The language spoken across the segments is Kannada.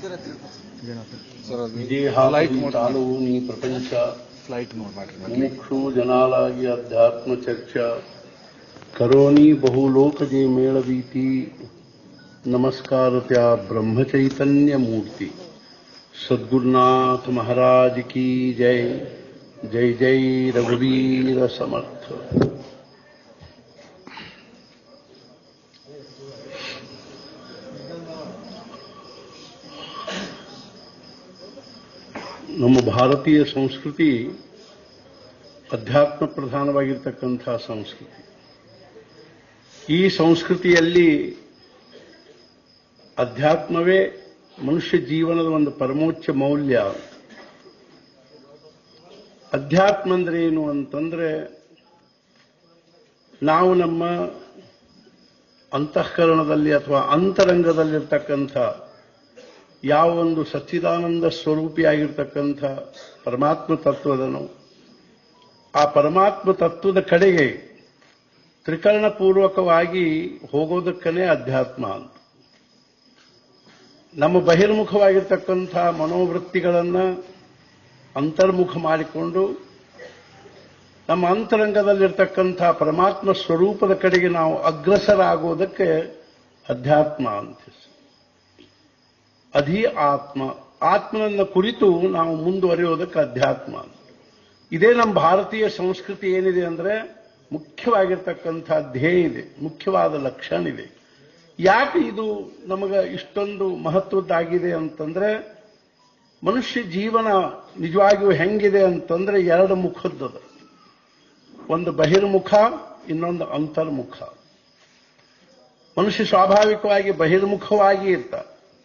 ವಿದೇಹಾಲಯ ಚಾಲವು ನೀ ಪ್ರಪಂಚ ಫ್ಲೈಟ್ ನೋಡ್ ಮಾಡ್ರಿ ಮುಮುಕ್ಷು ಜನಾಲಾಗಿ ಅಧ್ಯಾತ್ಮ ಚರ್ಚಾ ಕರೋನಿ ಬಹುಲೋಕಜೆ ಮೇಳವೀತಿ ನಮಸ್ಕಾರ त्या ब्रह्मचैतन्य मूर्ति सद्गुरुनाथ महाराज की जय जय जय रघुवीर समर्थ ನಮ್ಮ ಭಾರತೀಯ ಸಂಸ್ಕೃತಿ ಅಧ್ಯಾತ್ಮ ಪ್ರಧಾನವಾಗಿರ್ತಕ್ಕಂಥ ಸಂಸ್ಕೃತಿ ಈ ಸಂಸ್ಕೃತಿಯಲ್ಲಿ ಅಧ್ಯಾತ್ಮವೇ ಮನುಷ್ಯ ಜೀವನದ ಒಂದು ಪರಮೋಚ್ಚ ಮೌಲ್ಯ ಅಧ್ಯಾತ್ಮ ಅಂದ್ರೆ ಏನು ಅಂತಂದ್ರೆ ನಾವು ನಮ್ಮ ಅಂತಃಕರಣದಲ್ಲಿ ಅಥವಾ ಅಂತರಂಗದಲ್ಲಿರ್ತಕ್ಕಂಥ ಯಾವ ಒಂದು ಸಚ್ಚಿದಾನಂದ ಸ್ವರೂಪಿಯಾಗಿರ್ತಕ್ಕಂಥ ಪರಮಾತ್ಮ ತತ್ವದನು ಆ ಪರಮಾತ್ಮ ತತ್ವದ ಕಡೆಗೆ ತ್ರಿಕರಣಪೂರ್ವಕವಾಗಿ ಹೋಗೋದಕ್ಕನೇ ಅಧ್ಯಾತ್ಮ ಅಂತ ನಮ್ಮ ಬಹಿರ್ಮುಖವಾಗಿರ್ತಕ್ಕಂಥ ಮನೋವೃತ್ತಿಗಳನ್ನ ಅಂತರ್ಮುಖ ಮಾಡಿಕೊಂಡು ನಮ್ಮ ಅಂತರಂಗದಲ್ಲಿರ್ತಕ್ಕಂಥ ಪರಮಾತ್ಮ ಸ್ವರೂಪದ ಕಡೆಗೆ ನಾವು ಅಗ್ರಸರಾಗೋದಕ್ಕೆ ಅಧ್ಯಾತ್ಮ ಅಂತ ಅಧಿ ಆತ್ಮ ಆತ್ಮನನ್ನ ಕುರಿತು ನಾವು ಮುಂದುವರಿಯೋದಕ್ಕೆ ಅಧ್ಯಾತ್ಮ ಅಂತ ಇದೇ ನಮ್ಮ ಭಾರತೀಯ ಸಂಸ್ಕೃತಿ ಏನಿದೆ ಅಂದ್ರೆ ಮುಖ್ಯವಾಗಿರ್ತಕ್ಕಂಥ ಧ್ಯೇಯ ಇದೆ ಮುಖ್ಯವಾದ ಲಕ್ಷಣ ಇದೆ ಯಾಕೆ ಇದು ನಮಗ ಇಷ್ಟೊಂದು ಮಹತ್ವದ್ದಾಗಿದೆ ಅಂತಂದ್ರೆ ಮನುಷ್ಯ ಜೀವನ ನಿಜವಾಗಿಯೂ ಹೆಂಗಿದೆ ಅಂತಂದ್ರೆ ಎರಡು ಮುಖದ್ದದ ಒಂದು ಬಹಿರ್ಮುಖ ಇನ್ನೊಂದು ಅಂತರ್ಮುಖ ಮನುಷ್ಯ ಸ್ವಾಭಾವಿಕವಾಗಿ ಬಹಿರ್ಮುಖವಾಗಿ ಇರ್ತ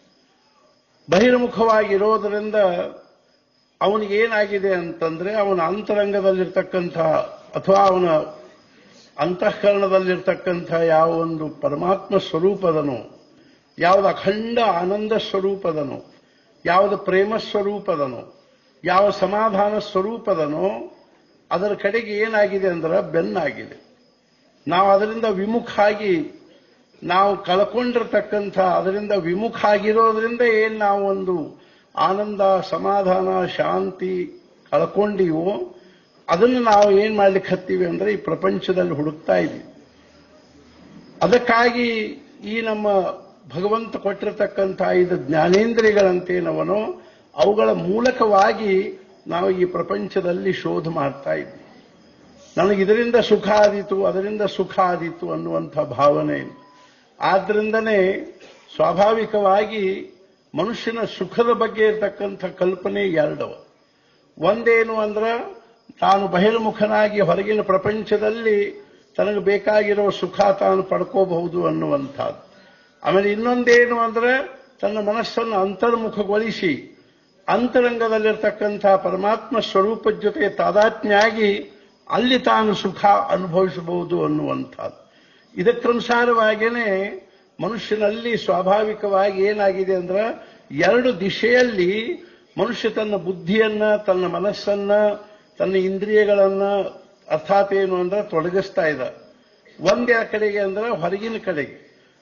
ಬಹಿರ್ಮುಖವಾಗಿರೋದರಿಂದ ಅವನಿಗೆ ಏನಾಗಿದೆ ಅಂತಂದ್ರೆ ಅವನ ಅಂತರಂಗದಲ್ಲಿರ್ತಕ್ಕಂಥ ಅಥವಾ ಅವನ ಅಂತಃಕರಣದಲ್ಲಿರ್ತಕ್ಕಂಥ ಯಾವ ಒಂದು ಪರಮಾತ್ಮ ಸ್ವರೂಪದನೋ ಯಾವುದು ಅಖಂಡ ಆನಂದ ಸ್ವರೂಪದನೋ ಯಾವುದು ಪ್ರೇಮ ಸ್ವರೂಪದನೋ ಯಾವ ಸಮಾಧಾನ ಸ್ವರೂಪದನೋ ಅದರ ಕಡೆಗೆ ಏನಾಗಿದೆ ಅಂದ್ರೆ ಬೆನ್ನಾಗಿದೆ ನಾವು ಅದರಿಂದ ವಿಮುಖ ಆಗಿ ನಾವು ಕಳ್ಕೊಂಡಿರ್ತಕ್ಕಂಥ ಅದರಿಂದ ವಿಮುಖ ಆಗಿರೋದ್ರಿಂದ ಏನ್ ನಾವು ಒಂದು ಆನಂದ ಸಮಾಧಾನ ಶಾಂತಿ ಕಳ್ಕೊಂಡಿವೋ ಅದನ್ನು ನಾವು ಏನ್ ಮಾಡ್ಲಿಕ್ಕೆ ಹತ್ತೀವಿ ಅಂದ್ರೆ ಈ ಪ್ರಪಂಚದಲ್ಲಿ ಹುಡುಕ್ತಾ ಇದ್ದೀವಿ ಅದಕ್ಕಾಗಿ ಈ ನಮ್ಮ ಭಗವಂತ ಕೊಟ್ಟಿರತಕ್ಕಂಥ ಐದು ಜ್ಞಾನೇಂದ್ರಿಯಗಳಂತೇನವನೋ ಅವುಗಳ ಮೂಲಕವಾಗಿ ನಾವು ಈ ಪ್ರಪಂಚದಲ್ಲಿ ಶೋಧ ಮಾಡ್ತಾ ಇದ್ವಿ ನನಗೆ ಇದರಿಂದ ಸುಖ ಆದೀತು ಅದರಿಂದ ಸುಖ ಆದೀತು ಅನ್ನುವಂಥ ಭಾವನೆ ಆದ್ರಿಂದನೇ ಸ್ವಾಭಾವಿಕವಾಗಿ ಮನುಷ್ಯನ ಸುಖದ ಬಗ್ಗೆ ಇರತಕ್ಕಂಥ ಕಲ್ಪನೆ ಎರಡವ ಒಂದೇನು ಅಂದ್ರೆ ತಾನು ಬಹಿರ್ಮುಖನಾಗಿ ಹೊರಗಿನ ಪ್ರಪಂಚದಲ್ಲಿ ತನಗೆ ಬೇಕಾಗಿರೋ ಸುಖ ತಾನು ಪಡ್ಕೋಬಹುದು ಅನ್ನುವಂಥದ್ದು ಆಮೇಲೆ ಇನ್ನೊಂದೇನು ಅಂದ್ರೆ ತನ್ನ ಮನಸ್ಸನ್ನು ಅಂತರ್ಮುಖಗೊಳಿಸಿ ಅಂತರಂಗದಲ್ಲಿರ್ತಕ್ಕಂಥ ಪರಮಾತ್ಮ ಸ್ವರೂಪದ ಜೊತೆ ತಾದಾತ್ಮ್ಯಾಗಿ ಅಲ್ಲಿ ತಾನು ಸುಖ ಅನುಭವಿಸಬಹುದು ಅನ್ನುವಂಥದ್ದು ಇದಕ್ಕನುಸಾರವಾಗಿಯೇ ಮನುಷ್ಯನಲ್ಲಿ ಸ್ವಾಭಾವಿಕವಾಗಿ ಏನಾಗಿದೆ ಅಂದ್ರೆ ಎರಡು ದಿಶೆಯಲ್ಲಿ ಮನುಷ್ಯ ತನ್ನ ಬುದ್ಧಿಯನ್ನ ತನ್ನ ಮನಸ್ಸನ್ನ ತನ್ನ ಇಂದ್ರಿಯಗಳನ್ನ ಅರ್ಥಾತ್ ಏನು ಅಂದ್ರೆ ತೊಡಗಿಸ್ತಾ ಇದ್ದ ಒಂದೇ ಕಡೆಗೆ ಅಂದ್ರೆ ಹೊರಗಿನ ಕಡೆಗೆ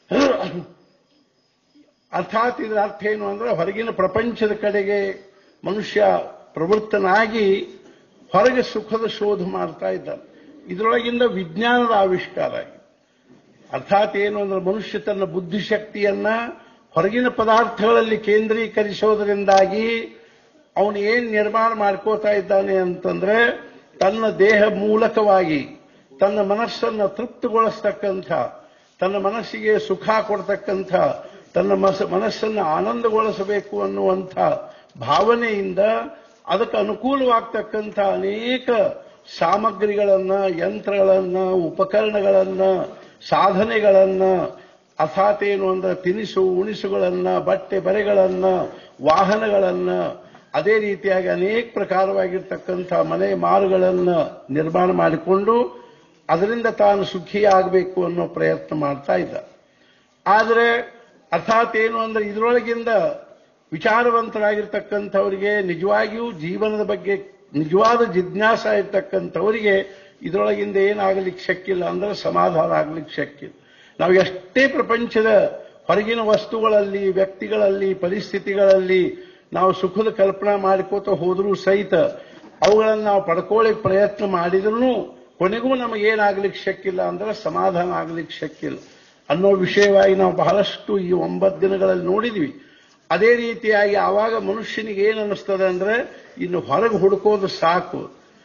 ಅರ್ಥಾತ್ ಇದರ ಅರ್ಥ ಏನು ಅಂದ್ರೆ ಹೊರಗಿನ ಪ್ರಪಂಚದ ಕಡೆಗೆ ಮನುಷ್ಯ ಪ್ರವೃತ್ತನಾಗಿ ಹೊರಗೆ ಸುಖದ ಶೋಧ ಮಾಡ್ತಾ ಇದ್ದ ಇದರೊಳಗಿಂದ ವಿಜ್ಞಾನದ ಆವಿಷ್ಕಾರ ಆಗಿದೆ ಅರ್ಥಾತ್ ಏನು ಅಂದ್ರೆ ಮನುಷ್ಯ ತನ್ನ ಬುದ್ಧಿಶಕ್ತಿಯನ್ನ ಹೊರಗಿನ ಪದಾರ್ಥಗಳಲ್ಲಿ ಕೇಂದ್ರೀಕರಿಸೋದರಿಂದಾಗಿ ಅವನು ಏನ್ ನಿರ್ಮಾಣ ಮಾಡ್ಕೋತಾ ಇದ್ದಾನೆ ಅಂತಂದ್ರೆ ತನ್ನ ದೇಹ ಮೂಲಕವಾಗಿ ತನ್ನ ಮನಸ್ಸನ್ನ ತೃಪ್ತಿಗೊಳಿಸ್ತಕ್ಕಂಥ ತನ್ನ ಮನಸ್ಸಿಗೆ ಸುಖ ಕೊಡ್ತಕ್ಕಂಥ ತನ್ನ ಮಸ ಮನಸ್ಸನ್ನು ಆನಂದಗೊಳಿಸಬೇಕು ಅನ್ನುವಂಥ ಭಾವನೆಯಿಂದ ಅದಕ್ಕೆ ಅನುಕೂಲವಾಗ್ತಕ್ಕಂಥ ಅನೇಕ ಸಾಮಗ್ರಿಗಳನ್ನ ಯಂತ್ರಗಳನ್ನ ಉಪಕರಣಗಳನ್ನ ಸಾಧನೆಗಳನ್ನ ಅರ್ಥಾತ್ ಏನು ಅಂದ್ರೆ ತಿನಿಸು ಉಣಿಸುಗಳನ್ನ ಬಟ್ಟೆ ಬರೆಗಳನ್ನ ವಾಹನಗಳನ್ನ ಅದೇ ರೀತಿಯಾಗಿ ಅನೇಕ ಪ್ರಕಾರವಾಗಿರ್ತಕ್ಕಂಥ ಮನೆ ಮಾರುಗಳನ್ನ ನಿರ್ಮಾಣ ಮಾಡಿಕೊಂಡು ಅದರಿಂದ ತಾನು ಸುಖಿಯಾಗಬೇಕು ಅನ್ನೋ ಪ್ರಯತ್ನ ಮಾಡ್ತಾ ಇದ್ದ ಆದರೆ ಅರ್ಥಾತ್ ಏನು ಅಂದ್ರೆ ಇದರೊಳಗಿಂದ ವಿಚಾರವಂತರಾಗಿರ್ತಕ್ಕಂಥವರಿಗೆ ನಿಜವಾಗಿಯೂ ಜೀವನದ ಬಗ್ಗೆ ನಿಜವಾದ ಜಿಜ್ಞಾಸ ಇರ್ತಕ್ಕಂಥವರಿಗೆ ಇದರೊಳಗಿಂದ ಏನಾಗಲಿಕ್ಕೆ ಶಕ್ಕಿಲ್ಲ ಅಂದ್ರೆ ಸಮಾಧಾನ ಆಗ್ಲಿಕ್ಕೆ ಶಕ್ಕಿಲ್ಲ ನಾವು ಎಷ್ಟೇ ಪ್ರಪಂಚದ ಹೊರಗಿನ ವಸ್ತುಗಳಲ್ಲಿ ವ್ಯಕ್ತಿಗಳಲ್ಲಿ ಪರಿಸ್ಥಿತಿಗಳಲ್ಲಿ ನಾವು ಸುಖದ ಕಲ್ಪನಾ ಮಾಡಿಕೋತ ಹೋದರೂ ಸಹಿತ ಅವುಗಳನ್ನು ನಾವು ಪಡ್ಕೊಳ್ಳಿಕ್ ಪ್ರಯತ್ನ ಮಾಡಿದ್ರು ಕೊನೆಗೂ ನಮಗೇನಾಗ್ಲಿಕ್ಕೆ ಶಕ್ಕಿಲ್ಲ ಅಂದ್ರೆ ಸಮಾಧಾನ ಆಗ್ಲಿಕ್ಕೆ ಶಕ್ಕಿಲ್ಲ ಅನ್ನೋ ವಿಷಯವಾಗಿ ನಾವು ಬಹಳಷ್ಟು ಈ ಒಂಬತ್ತು ದಿನಗಳಲ್ಲಿ ನೋಡಿದ್ವಿ ಅದೇ ರೀತಿಯಾಗಿ ಆವಾಗ ಮನುಷ್ಯನಿಗೆ ಏನು ಅನ್ನಿಸ್ತದೆ ಅಂದ್ರೆ ಇನ್ನು ಹೊರಗೆ ಹುಡುಕೋದು ಸಾಕು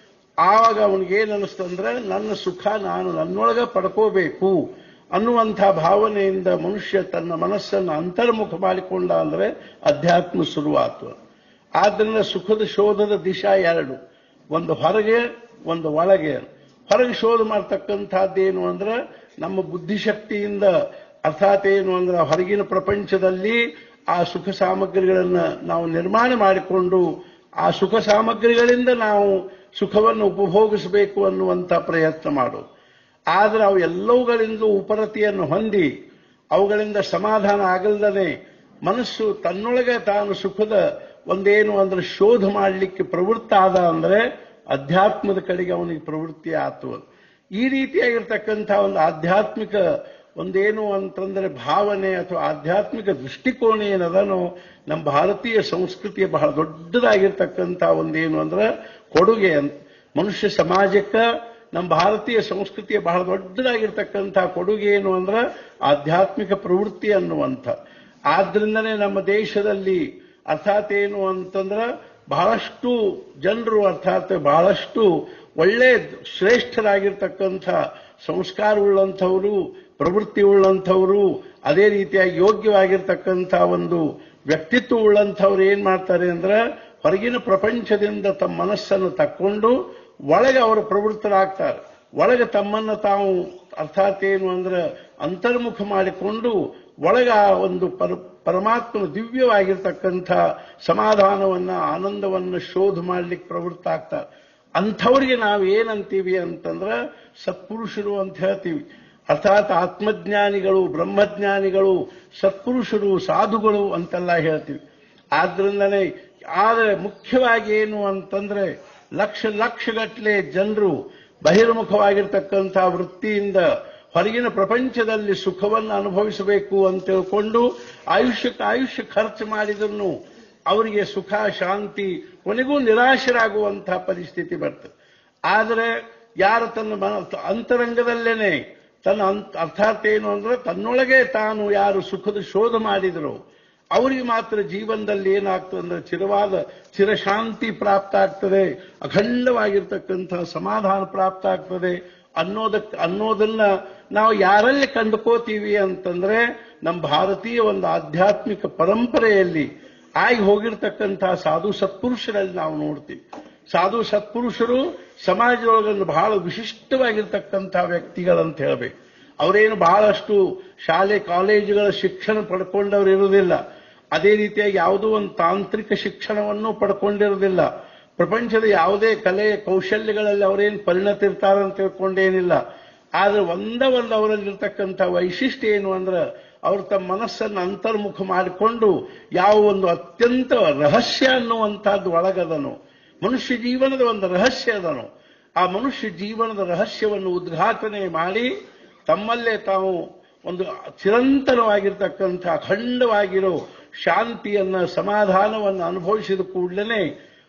ಆವಾಗ ಅವನಿಗೆ ಏನು ಅನ್ನಿಸ್ತಂದ್ರೆ ನನ್ನ ಸುಖ ನಾನು ನನ್ನೊಳಗ ಪಡ್ಕೋಬೇಕು ಅನ್ನುವಂಥ ಭಾವನೆಯಿಂದ ಮನುಷ್ಯ ತನ್ನ ಮನಸ್ಸನ್ನು ಅಂತರ್ಮುಖ ಮಾಡಿಕೊಂಡ ಅಂದ್ರೆ ಅಧ್ಯಾತ್ಮ ಶುರುವಾತು ಆದ್ದರಿಂದ ಸುಖದ ಶೋಧದ ದಿಶಾ ಎರಡು ಒಂದು ಹೊರಗೆ ಒಂದು ಒಳಗೆ ಹೊರಗೆ ಶೋಧ ಮಾಡ್ತಕ್ಕಂಥದ್ದೇನು ಅಂದ್ರೆ ನಮ್ಮ ಬುದ್ಧಿಶಕ್ತಿಯಿಂದ ಅರ್ಥಾತ್ ಏನು ಅಂದ್ರೆ ಹೊರಗಿನ ಪ್ರಪಂಚದಲ್ಲಿ ಆ ಸುಖ ಸಾಮಗ್ರಿಗಳನ್ನ ನಾವು ನಿರ್ಮಾಣ ಮಾಡಿಕೊಂಡು ಆ ಸುಖ ಸಾಮಗ್ರಿಗಳಿಂದ ನಾವು ಸುಖವನ್ನು ಉಪಭೋಗಿಸಬೇಕು ಅನ್ನುವಂಥ ಪ್ರಯತ್ನ ಮಾಡೋದು ಆದರೆ ಅವು ಎಲ್ಲವುಗಳಿಂದ ಉಪರತಿಯನ್ನು ಹೊಂದಿ ಅವುಗಳಿಂದ ಸಮಾಧಾನ ಆಗಲ್ದನೆ ಮನಸ್ಸು ತನ್ನೊಳಗೆ ತಾನು ಸುಖದ ಒಂದೇನು ಅಂದ್ರೆ ಶೋಧ ಮಾಡಲಿಕ್ಕೆ ಪ್ರವೃತ್ತ ಆದ ಅಂದ್ರೆ ಅಧ್ಯಾತ್ಮದ ಕಡೆಗೆ ಅವನಿಗೆ ಪ್ರವೃತ್ತಿ ಆತು ಈ ರೀತಿಯಾಗಿರ್ತಕ್ಕಂಥ ಒಂದು ಆಧ್ಯಾತ್ಮಿಕ ಒಂದೇನು ಅಂತಂದ್ರೆ ಭಾವನೆ ಅಥವಾ ಆಧ್ಯಾತ್ಮಿಕ ದೃಷ್ಟಿಕೋನ ಏನದನೋ ನಮ್ಮ ಭಾರತೀಯ ಸಂಸ್ಕೃತಿಯ ಬಹಳ ದೊಡ್ಡದಾಗಿರ್ತಕ್ಕಂಥ ಒಂದೇನು ಅಂದ್ರೆ ಕೊಡುಗೆ ಅಂತ ಮನುಷ್ಯ ಸಮಾಜಕ್ಕೆ ನಮ್ಮ ಭಾರತೀಯ ಸಂಸ್ಕೃತಿಯ ಬಹಳ ದೊಡ್ಡದಾಗಿರ್ತಕ್ಕಂಥ ಕೊಡುಗೆ ಏನು ಅಂದ್ರೆ ಆಧ್ಯಾತ್ಮಿಕ ಪ್ರವೃತ್ತಿ ಅನ್ನುವಂಥ ಆದ್ರಿಂದನೇ ನಮ್ಮ ದೇಶದಲ್ಲಿ ಅರ್ಥಾತ್ ಏನು ಅಂತಂದ್ರೆ ಬಹಳಷ್ಟು ಜನರು ಅರ್ಥಾತ್ ಬಹಳಷ್ಟು ಒಳ್ಳೆ ಶ್ರೇಷ್ಠರಾಗಿರ್ತಕ್ಕಂಥ ಸಂಸ್ಕಾರವುಳ್ಳಂಥವರು ಪ್ರವೃತ್ತಿ ಉಳ್ಳಂಥವರು ಅದೇ ರೀತಿಯಾಗಿ ಯೋಗ್ಯವಾಗಿರ್ತಕ್ಕಂಥ ಒಂದು ವ್ಯಕ್ತಿತ್ವ ಉಳ್ಳಂಥವ್ರು ಏನ್ ಮಾಡ್ತಾರೆ ಅಂದ್ರೆ ಹೊರಗಿನ ಪ್ರಪಂಚದಿಂದ ತಮ್ಮ ಮನಸ್ಸನ್ನು ತಕ್ಕೊಂಡು ಒಳಗೆ ಅವರು ಪ್ರವೃತ್ತರಾಗ್ತಾರೆ ಒಳಗೆ ತಮ್ಮನ್ನು ತಾವು ಅರ್ಥಾತ್ ಏನು ಅಂದ್ರೆ ಅಂತರ್ಮುಖ ಮಾಡಿಕೊಂಡು ಒಳಗ ಆ ಒಂದು ಪರ ಪರಮಾತ್ಮನ ದಿವ್ಯವಾಗಿರ್ತಕ್ಕಂಥ ಸಮಾಧಾನವನ್ನ ಆನಂದವನ್ನ ಶೋಧ ಮಾಡ್ಲಿಕ್ಕೆ ಪ್ರವೃತ್ತ ಆಗ್ತಾರೆ ಅಂಥವ್ರಿಗೆ ನಾವು ಏನಂತೀವಿ ಅಂತಂದ್ರೆ ಸತ್ಪುರುಷರು ಅಂತ ಹೇಳ್ತೀವಿ ಅರ್ಥಾತ್ ಆತ್ಮಜ್ಞಾನಿಗಳು ಬ್ರಹ್ಮಜ್ಞಾನಿಗಳು ಸತ್ಪುರುಷರು ಸಾಧುಗಳು ಅಂತೆಲ್ಲ ಹೇಳ್ತೀವಿ ಆದ್ರಿಂದಲೇ ಆದರೆ ಮುಖ್ಯವಾಗಿ ಏನು ಅಂತಂದ್ರೆ ಲಕ್ಷ ಲಕ್ಷಗಟ್ಟಲೆ ಜನರು ಬಹಿರ್ಮುಖವಾಗಿರ್ತಕ್ಕಂಥ ವೃತ್ತಿಯಿಂದ ಹೊರಗಿನ ಪ್ರಪಂಚದಲ್ಲಿ ಸುಖವನ್ನು ಅನುಭವಿಸಬೇಕು ಅಂತ ತಿಳ್ಕೊಂಡು ಆಯುಷ್ಯಕ್ಕೆ ಆಯುಷ್ಯ ಖರ್ಚು ಮಾಡಿದ್ರು ಅವರಿಗೆ ಸುಖ ಶಾಂತಿ ಕೊನೆಗೂ ನಿರಾಶರಾಗುವಂತಹ ಪರಿಸ್ಥಿತಿ ಬರ್ತದೆ ಆದರೆ ಯಾರು ತನ್ನ ಮನ ಅಂತರಂಗದಲ್ಲೇನೆ ತನ್ನ ಅಂತ ಅರ್ಥಾತ್ ಏನು ಅಂದ್ರೆ ತನ್ನೊಳಗೆ ತಾನು ಯಾರು ಸುಖದ ಶೋಧ ಮಾಡಿದ್ರು ಅವರಿಗೆ ಮಾತ್ರ ಜೀವನದಲ್ಲಿ ಏನಾಗ್ತದೆ ಅಂದ್ರೆ ಚಿರವಾದ ಚಿರಶಾಂತಿ ಪ್ರಾಪ್ತ ಆಗ್ತದೆ ಅಖಂಡವಾಗಿರ್ತಕ್ಕಂಥ ಸಮಾಧಾನ ಪ್ರಾಪ್ತ ಆಗ್ತದೆ ಅನ್ನೋದಕ್ಕೆ ಅನ್ನೋದನ್ನ ನಾವು ಯಾರಲ್ಲಿ ಕಂಡುಕೋತೀವಿ ಅಂತಂದ್ರೆ ನಮ್ಮ ಭಾರತೀಯ ಒಂದು ಆಧ್ಯಾತ್ಮಿಕ ಪರಂಪರೆಯಲ್ಲಿ ಆಗಿ ಹೋಗಿರ್ತಕ್ಕಂಥ ಸಾಧು ಸತ್ಪುರುಷರಲ್ಲಿ ನಾವು ನೋಡ್ತೀವಿ ಸಾಧು ಸತ್ಪುರುಷರು ಸಮಾಜದೊಳಗನ್ನು ಬಹಳ ವಿಶಿಷ್ಟವಾಗಿರ್ತಕ್ಕಂಥ ವ್ಯಕ್ತಿಗಳಂತ ಹೇಳಬೇಕು ಅವರೇನು ಬಹಳಷ್ಟು ಶಾಲೆ ಕಾಲೇಜುಗಳ ಶಿಕ್ಷಣ ಪಡ್ಕೊಂಡವ್ರು ಇರುವುದಿಲ್ಲ ಅದೇ ರೀತಿಯಾಗಿ ಯಾವುದೋ ಒಂದು ತಾಂತ್ರಿಕ ಶಿಕ್ಷಣವನ್ನು ಪಡ್ಕೊಂಡಿರೋದಿಲ್ಲ ಪ್ರಪಂಚದ ಯಾವುದೇ ಕಲೆ ಕೌಶಲ್ಯಗಳಲ್ಲಿ ಅವರೇನು ಪರಿಣತಿರ್ತಾರಂತ ತಿಳ್ಕೊಂಡೇನಿಲ್ಲ ಆದ್ರೆ ಒಂದ ಒಂದು ಅವರಲ್ಲಿರ್ತಕ್ಕಂಥ ವೈಶಿಷ್ಟ್ಯ ಏನು ಅಂದ್ರೆ ಅವರು ತಮ್ಮ ಮನಸ್ಸನ್ನು ಅಂತರ್ಮುಖ ಮಾಡಿಕೊಂಡು ಯಾವ ಒಂದು ಅತ್ಯಂತ ರಹಸ್ಯ ಅನ್ನುವಂಥದ್ದು ಒಳಗದನು ಮನುಷ್ಯ ಜೀವನದ ಒಂದು ರಹಸ್ಯ ಅದನು ಆ ಮನುಷ್ಯ ಜೀವನದ ರಹಸ್ಯವನ್ನು ಉದ್ಘಾಟನೆ ಮಾಡಿ ತಮ್ಮಲ್ಲೇ ತಾವು ಒಂದು ಚಿರಂತನವಾಗಿರ್ತಕ್ಕಂಥ ಅಖಂಡವಾಗಿರೋ ಶಾಂತಿಯನ್ನ ಸಮಾಧಾನವನ್ನು ಅನುಭವಿಸಿದ ಕೂಡಲೇ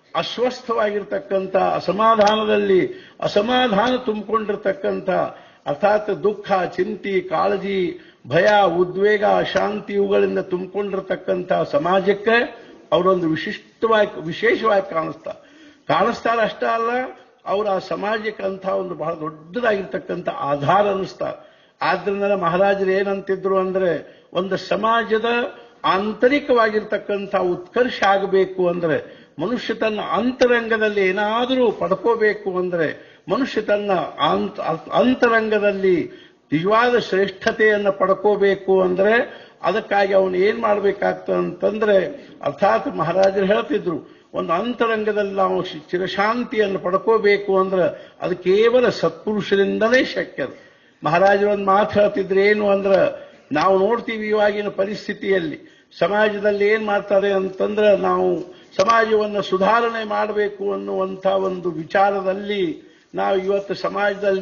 ಅಸ್ವಸ್ಥವಾಗಿರ್ತಕ್ಕಂಥ ಅಸಮಾಧಾನದಲ್ಲಿ ಅಸಮಾಧಾನ ತುಂಬಿಕೊಂಡಿರ್ತಕ್ಕಂಥ ಅರ್ಥಾತ್ ದುಃಖ ಚಿಂತಿ ಕಾಳಜಿ ಭಯ ಉದ್ವೇಗ ಅಶಾಂತಿ ಇವುಗಳಿಂದ ತುಂಬಿಕೊಂಡಿರ್ತಕ್ಕಂಥ ಸಮಾಜಕ್ಕೆ ಅವರೊಂದು ವಿಶಿಷ್ಟವಾಗಿ ವಿಶೇಷವಾಗಿ ಕಾಣಿಸ್ತಾರೆ ಕಾಣಿಸ್ತಾರೆ ಅಷ್ಟೇ ಅಲ್ಲ ಅವರು ಆ ಸಮಾಜಕ್ಕೆ ಅಂತ ಒಂದು ಬಹಳ ದೊಡ್ಡದಾಗಿರ್ತಕ್ಕಂಥ ಆಧಾರ ಅನ್ನಿಸ್ತಾರೆ ಆದ್ರಿಂದ ಮಹಾರಾಜರು ಏನಂತಿದ್ರು ಅಂದ್ರೆ ಒಂದು ಸಮಾಜದ ಆಂತರಿಕವಾಗಿರ್ತಕ್ಕಂಥ ಉತ್ಕರ್ಷ ಆಗಬೇಕು ಅಂದ್ರೆ ಮನುಷ್ಯ ತನ್ನ ಅಂತರಂಗದಲ್ಲಿ ಏನಾದರೂ ಪಡ್ಕೋಬೇಕು ಅಂದ್ರೆ ಮನುಷ್ಯ ತನ್ನ ಆಂತ- ಅಂತರಂಗದಲ್ಲಿ ನಿಜವಾದ ಶ್ರೇಷ್ಠತೆಯನ್ನು ಪಡ್ಕೋಬೇಕು ಅಂದ್ರೆ ಅದಕ್ಕಾಗಿ ಅವನು ಏನ್ ಮಾಡ್ಬೇಕಾಗ್ತದೆ ಅಂತಂದ್ರೆ ಅರ್ಥಾತ್ ಮಹಾರಾಜರು ಹೇಳ್ತಿದ್ರು ಒಂದು ಅಂತರಂಗದಲ್ಲಿ ನಾವು ಶಿ- ಚಿರಶಾಂತಿಯನ್ನು ಪಡ್ಕೋಬೇಕು ಅಂದ್ರೆ ಅದು ಕೇವಲ ಸತ್ಪುರುಷರಿಂದಲೇ ಶಕ್ಯ ಅದು. ಮಹಾರಾಜರು ಒಂದು ಮಾತು ಹೇಳ್ತಿದ್ರು ಏನು ಅಂದ್ರೆ ನಾವು ನೋಡ್ತೀವಿ ಇವಾಗಿನ ಪರಿಸ್ಥಿತಿಯಲ್ಲಿ ಸಮಾಜದಲ್ಲಿ ಏನ್ ಮಾಡ್ತಾರೆ ಅಂತಂದ್ರೆ ನಾವು ಸಮಾಜವನ್ನು ಸುಧಾರಣೆ ಮಾಡಬೇಕು ಅನ್ನುವಂಥ ಒಂದು ವಿಚಾರದಲ್ಲಿ ನಾವು ಇವತ್ತು ಸಮಾಜದಲ್ಲಿ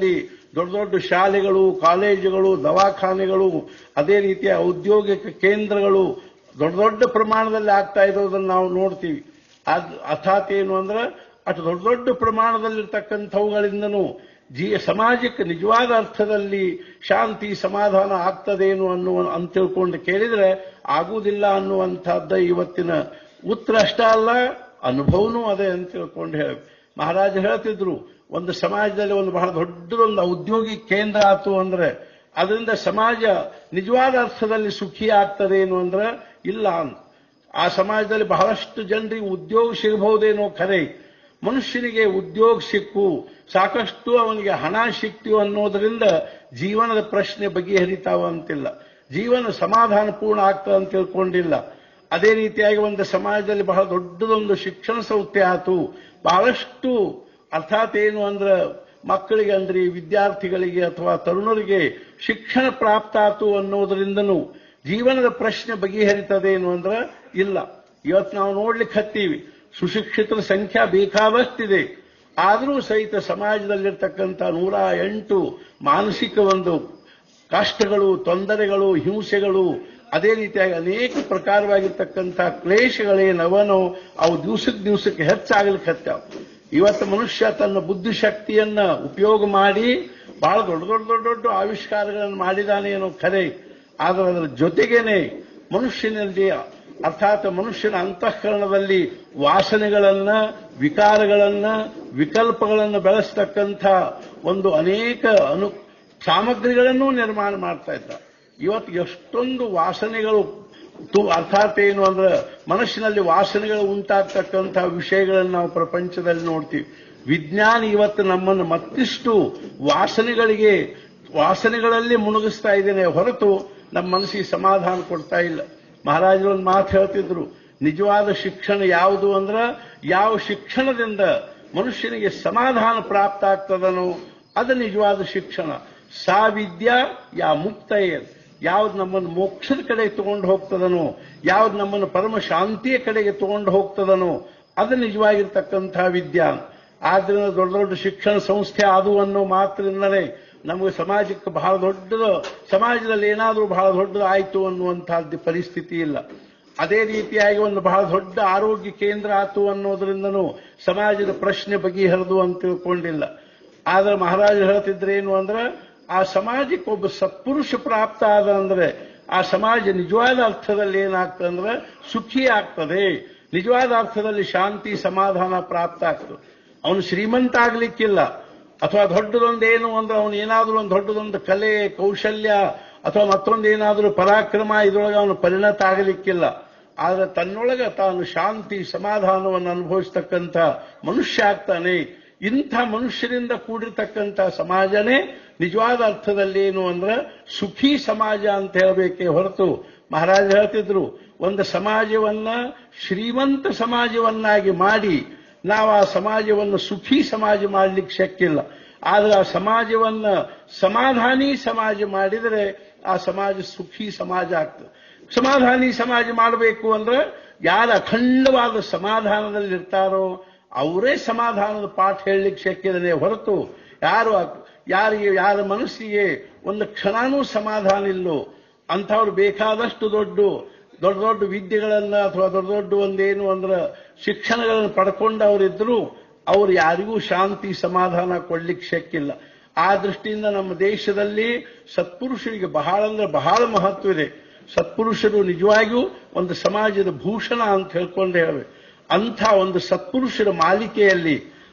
ದೊಡ್ಡ ದೊಡ್ಡ ಶಾಲೆಗಳು ಕಾಲೇಜುಗಳು ದವಾಖಾನೆಗಳು ಅದೇ ರೀತಿಯ ಔದ್ಯೋಗಿಕ ಕೇಂದ್ರಗಳು ದೊಡ್ಡ ದೊಡ್ಡ ಪ್ರಮಾಣದಲ್ಲಿ ಆಗ್ತಾ ಇರೋದನ್ನು ನಾವು ನೋಡ್ತೀವಿ ಅದ್ ಅರ್ಥಾತ್ ಏನು ಅಂದ್ರೆ ಅಷ್ಟು ದೊಡ್ಡ ದೊಡ್ಡ ಪ್ರಮಾಣದಲ್ಲಿರ್ತಕ್ಕಂಥವುಗಳಿಂದನೂ ಜೀ ಸಮಾಜಕ್ಕೆ ನಿಜವಾದ ಅರ್ಥದಲ್ಲಿ ಶಾಂತಿ ಸಮಾಧಾನ ಆಗ್ತದೇನು ಅನ್ನುವ ಅಂತ ತಿಳ್ಕೊಂಡು ಕೇಳಿದ್ರೆ ಆಗುವುದಿಲ್ಲ ಅನ್ನುವಂಥದ್ದ ಇವತ್ತಿನ ಉತ್ತರ ಅಷ್ಟ ಅಲ್ಲ ಅನುಭವನೂ ಅದೇ ಅಂತ ತಿಳ್ಕೊಂಡು ಹೇಳ ಮಹಾರಾಜ ಹೇಳ್ತಿದ್ರು ಒಂದು ಸಮಾಜದಲ್ಲಿ ಒಂದು ಬಹಳ ದೊಡ್ಡದೊಂದು ಔದ್ಯೋಗಿಕ ಕೇಂದ್ರ ಆತು ಅಂದ್ರೆ ಅದರಿಂದ ಸಮಾಜ ನಿಜವಾದ ಅರ್ಥದಲ್ಲಿ ಸುಖಿ ಆಗ್ತದೇನು ಅಂದ್ರೆ ಇಲ್ಲ ಅಂತ ಆ ಸಮಾಜದಲ್ಲಿ ಬಹಳಷ್ಟು ಜನರಿಗೆ ಉದ್ಯೋಗ ಸಿಗಬಹುದೇನೋ ಖರೆ ಮನುಷ್ಯನಿಗೆ ಉದ್ಯೋಗ ಸಿಕ್ಕು ಸಾಕಷ್ಟು ಅವನಿಗೆ ಹಣ ಸಿಕ್ತು ಅನ್ನೋದರಿಂದ ಜೀವನದ ಪ್ರಶ್ನೆ ಬಗೆಹರಿತಾವ ಅಂತಿಲ್ಲ ಜೀವನ ಸಮಾಧಾನ ಪೂರ್ಣ ಆಗ್ತದೆ ಅಂತ ತಿಳ್ಕೊಂಡಿಲ್ಲ ಅದೇ ರೀತಿಯಾಗಿ ಒಂದು ಸಮಾಜದಲ್ಲಿ ಬಹಳ ದೊಡ್ಡದೊಂದು ಶಿಕ್ಷಣ ಸಂಸ್ಥೆ ಆತು ಬಹಳಷ್ಟು ಅರ್ಥಾತ್ ಏನು ಅಂದ್ರೆ ಮಕ್ಕಳಿಗೆ ಅಂದ್ರೆ ವಿದ್ಯಾರ್ಥಿಗಳಿಗೆ ಅಥವಾ ತರುಣರಿಗೆ ಶಿಕ್ಷಣ ಪ್ರಾಪ್ತ ಆತು ಅನ್ನೋದರಿಂದನೂ ಜೀವನದ ಪ್ರಶ್ನೆ ಬಗೆಹರಿತದೇನು ಅಂದ್ರೆ ಇಲ್ಲ ಇವತ್ತು ನಾವು ನೋಡ್ಲಿಕ್ಕೆ ಹತ್ತೀವಿ ಸುಶಿಕ್ಷಿತರ ಸಂಖ್ಯೆ ಬೇಕಾದಷ್ಟಿದೆ ಆದರೂ ಸಹಿತ ಸಮಾಜದಲ್ಲಿರ್ತಕ್ಕಂಥ ನೂರ ಎಂಟು ಮಾನಸಿಕ ಒಂದು ಕಷ್ಟಗಳು ತೊಂದರೆಗಳು ಹಿಂಸೆಗಳು ಅದೇ ರೀತಿಯಾಗಿ ಅನೇಕ ಪ್ರಕಾರವಾಗಿರ್ತಕ್ಕಂಥ ಕ್ಲೇಶಗಳೇನವನೋ ಅವು ದಿವಸಕ್ಕೆ ದಿವಸಕ್ಕೆ ಹೆಚ್ಚಾಗಲಿಕ್ಕೆ ಹತ್ತಾವ ಇವತ್ತು ಮನುಷ್ಯ ತನ್ನ ಬುದ್ಧಿಶಕ್ತಿಯನ್ನ ಉಪಯೋಗ ಮಾಡಿ ಬಹಳ ದೊಡ್ಡ ದೊಡ್ಡ ದೊಡ್ಡ ದೊಡ್ಡ ಆವಿಷ್ಕಾರಗಳನ್ನು ಮಾಡಿದಾನೆ ಏನೋ ಖರೆ ಆದರೆ ಅದರ ಜೊತೆಗೇನೆ ಮನುಷ್ಯನಲ್ಲಿ ಅರ್ಥಾತ್ ಮನುಷ್ಯನ ಅಂತಃಕರಣದಲ್ಲಿ ವಾಸನೆಗಳನ್ನ ವಿಕಾರಗಳನ್ನ ವಿಕಲ್ಪಗಳನ್ನ ಬೆಳೆಸ್ತಕ್ಕಂಥ ಒಂದು ಅನೇಕ ಅನು ಸಾಮಗ್ರಿಗಳನ್ನೂ ನಿರ್ಮಾಣ ಮಾಡ್ತಾ ಇದ್ದ ಇವತ್ತು ಎಷ್ಟೊಂದು ವಾಸನೆಗಳು ತು ಅರ್ಥಾತ್ ಏನು ಅಂದ್ರೆ ಮನಸ್ಸಿನಲ್ಲಿ ವಾಸನೆಗಳು ಉಂಟಾಗ್ತಕ್ಕಂಥ ವಿಷಯಗಳನ್ನು ನಾವು ಪ್ರಪಂಚದಲ್ಲಿ ನೋಡ್ತೀವಿ ವಿಜ್ಞಾನ ಇವತ್ತು ನಮ್ಮನ್ನು ಮತ್ತಿಷ್ಟು ವಾಸನೆಗಳಿಗೆ ವಾಸನೆಗಳಲ್ಲಿ ಮುಳುಗಿಸ್ತಾ ಇದ್ದೇನೆ ಹೊರತು ನಮ್ಮ ಮನಸ್ಸಿಗೆ ಸಮಾಧಾನ ಕೊಡ್ತಾ ಇಲ್ಲ ಮಹಾರಾಜರು ಒಂದು ಮಾತು ಹೇಳ್ತಿದ್ರು ನಿಜವಾದ ಶಿಕ್ಷಣ ಯಾವುದು ಅಂದ್ರ ಯಾವ ಶಿಕ್ಷಣದಿಂದ ಮನುಷ್ಯನಿಗೆ ಸಮಾಧಾನ ಪ್ರಾಪ್ತ ಆಗ್ತದನೋ ಅದು ನಿಜವಾದ ಶಿಕ್ಷಣ ಸಾ ವಿದ್ಯಾ ಯಾ ಮುಕ್ತಯೇ ಯಾವ್ದು ನಮ್ಮನ್ನು ಮೋಕ್ಷದ ಕಡೆ ತಗೊಂಡು ಹೋಗ್ತದನೋ ಯಾವ್ದು ನಮ್ಮನ್ನು ಪರಮ ಶಾಂತಿಯ ಕಡೆಗೆ ತಗೊಂಡು ಹೋಗ್ತದನೋ ಅದು ನಿಜವಾಗಿರ್ತಕ್ಕಂಥ ವಿದ್ಯಾ ಆದ್ರಿಂದ ದೊಡ್ಡ ದೊಡ್ಡ ಶಿಕ್ಷಣ ಸಂಸ್ಥೆ ಅದು ಅನ್ನೋ ಮಾತ್ರದಿಂದಲೇ ನಮಗೆ ಸಮಾಜಕ್ಕೆ ಬಹಳ ದೊಡ್ಡದು ಸಮಾಜದಲ್ಲಿ ಏನಾದರೂ ಬಹಳ ದೊಡ್ಡದು ಆಯಿತು ಅನ್ನುವಂತಹದ್ದು ಪರಿಸ್ಥಿತಿ ಇಲ್ಲ ಅದೇ ರೀತಿಯಾಗಿ ಒಂದು ಬಹಳ ದೊಡ್ಡ ಆರೋಗ್ಯ ಕೇಂದ್ರ ಆತು ಅನ್ನೋದ್ರಿಂದನೂ ಸಮಾಜದ ಪ್ರಶ್ನೆ ಬಗೆಹರಿದು ಅಂತ ತಿಳ್ಕೊಂಡಿಲ್ಲ ಆದ್ರೆ ಮಹಾರಾಜರು ಹೇಳ್ತಿದ್ರೆ ಏನು ಅಂದ್ರೆ ಆ ಸಮಾಜಕ್ಕೆ ಒಬ್ಬ ಸತ್ಪುರುಷ ಪ್ರಾಪ್ತ ಆದ ಅಂದ್ರೆ ಆ ಸಮಾಜ ನಿಜವಾದ ಅರ್ಥದಲ್ಲಿ ಏನಾಗ್ತದೆ ಅಂದ್ರೆ ಸುಖಿ ಆಗ್ತದೆ ನಿಜವಾದ ಅರ್ಥದಲ್ಲಿ ಶಾಂತಿ ಸಮಾಧಾನ ಪ್ರಾಪ್ತ ಆಗ್ತದೆ ಅವನು ಶ್ರೀಮಂತ ಆಗ್ಲಿಕ್ಕಿಲ್ಲ ಅಥವಾ ದೊಡ್ಡದೊಂದು ಏನು ಅಂದ್ರೆ ಅವನು ಏನಾದರೂ ಒಂದು ದೊಡ್ಡದೊಂದು ಕಲೆ ಕೌಶಲ್ಯ ಅಥವಾ ಮತ್ತೊಂದು ಏನಾದರೂ ಪರಾಕ್ರಮ ಇದರೊಳಗೆ ಅವನು ಪರಿಣತ ಆಗಲಿಕ್ಕಿಲ್ಲ ಆದರೆ ತನ್ನೊಳಗೆ ತಾನು ಶಾಂತಿ ಸಮಾಧಾನವನ್ನು ಅನುಭವಿಸ್ತಕ್ಕಂಥ ಮನುಷ್ಯ ಆಗ್ತಾನೆ ಇಂಥ ಮನುಷ್ಯರಿಂದ ಕೂಡಿರ್ತಕ್ಕಂಥ ಸಮಾಜನೇ ನಿಜವಾದ ಅರ್ಥದಲ್ಲಿ ಏನು ಅಂದ್ರೆ ಸುಖಿ ಸಮಾಜ ಅಂತ ಹೇಳಬೇಕೇ ಹೊರತು ಮಹಾರಾಜ ಹೇಳ್ತಿದ್ರು ಒಂದು ಸಮಾಜವನ್ನ ಶ್ರೀಮಂತ ಸಮಾಜವನ್ನಾಗಿ ಮಾಡಿ ನಾವು ಆ ಸಮಾಜವನ್ನು ಸುಖಿ ಸಮಾಜ ಮಾಡಲಿಕ್ಕೆ ಶಕ್ಕಿಲ್ಲ ಆದ್ರೆ ಆ ಸಮಾಜವನ್ನ ಸಮಾಧಾನಿ ಸಮಾಜ ಮಾಡಿದರೆ ಆ ಸಮಾಜ ಸುಖಿ ಸಮಾಜ ಆಗ್ತದೆ ಸಮಾಧಾನಿ ಸಮಾಜ ಮಾಡಬೇಕು ಅಂದ್ರೆ ಯಾರು ಅಖಂಡವಾದ ಸಮಾಧಾನದಲ್ಲಿ ಇರ್ತಾರೋ ಅವರೇ ಸಮಾಧಾನದ ಪಾಠ ಹೇಳಲಿಕ್ಕೆ ಶಕ್ಯದನೆ ಹೊರತು ಯಾರು ಯಾರಿಗೆ ಯಾರ ಮನಸ್ಸಿಗೆ ಒಂದು ಕ್ಷಣನೂ ಸಮಾಧಾನ ಇಲ್ಲೋ ಅಂಥವ್ರು ಬೇಕಾದಷ್ಟು ದೊಡ್ಡ ದೊಡ್ಡ ದೊಡ್ಡ ವಿದ್ಯೆಗಳನ್ನ ಅಥವಾ ದೊಡ್ಡ ದೊಡ್ಡ ಒಂದೇನು ಅಂದ್ರೆ ಶಿಕ್ಷಣಗಳನ್ನು ಪಡ್ಕೊಂಡವರಿದ್ರು ಅವ್ರು ಯಾರಿಗೂ ಶಾಂತಿ ಸಮಾಧಾನ ಕೊಡ್ಲಿಕ್ಕೆ ಶಕ್ಕಿಲ್ಲ ಆ ದೃಷ್ಟಿಯಿಂದ ನಮ್ಮ ದೇಶದಲ್ಲಿ ಸತ್ಪುರುಷರಿಗೆ ಬಹಳ ಅಂದ್ರೆ ಬಹಳ ಮಹತ್ವ ಇದೆ ಸತ್ಪುರುಷರು ನಿಜವಾಗಿಯೂ ಒಂದು ಸಮಾಜದ ಭೂಷಣ ಅಂತ ಹೇಳ್ಕೊಂಡು ಹೇಳಬೇಕು ಅಂಥ ಒಂದು ಸತ್ಪುರುಷರ ಮಾಲಿಕೆಯಲ್ಲಿ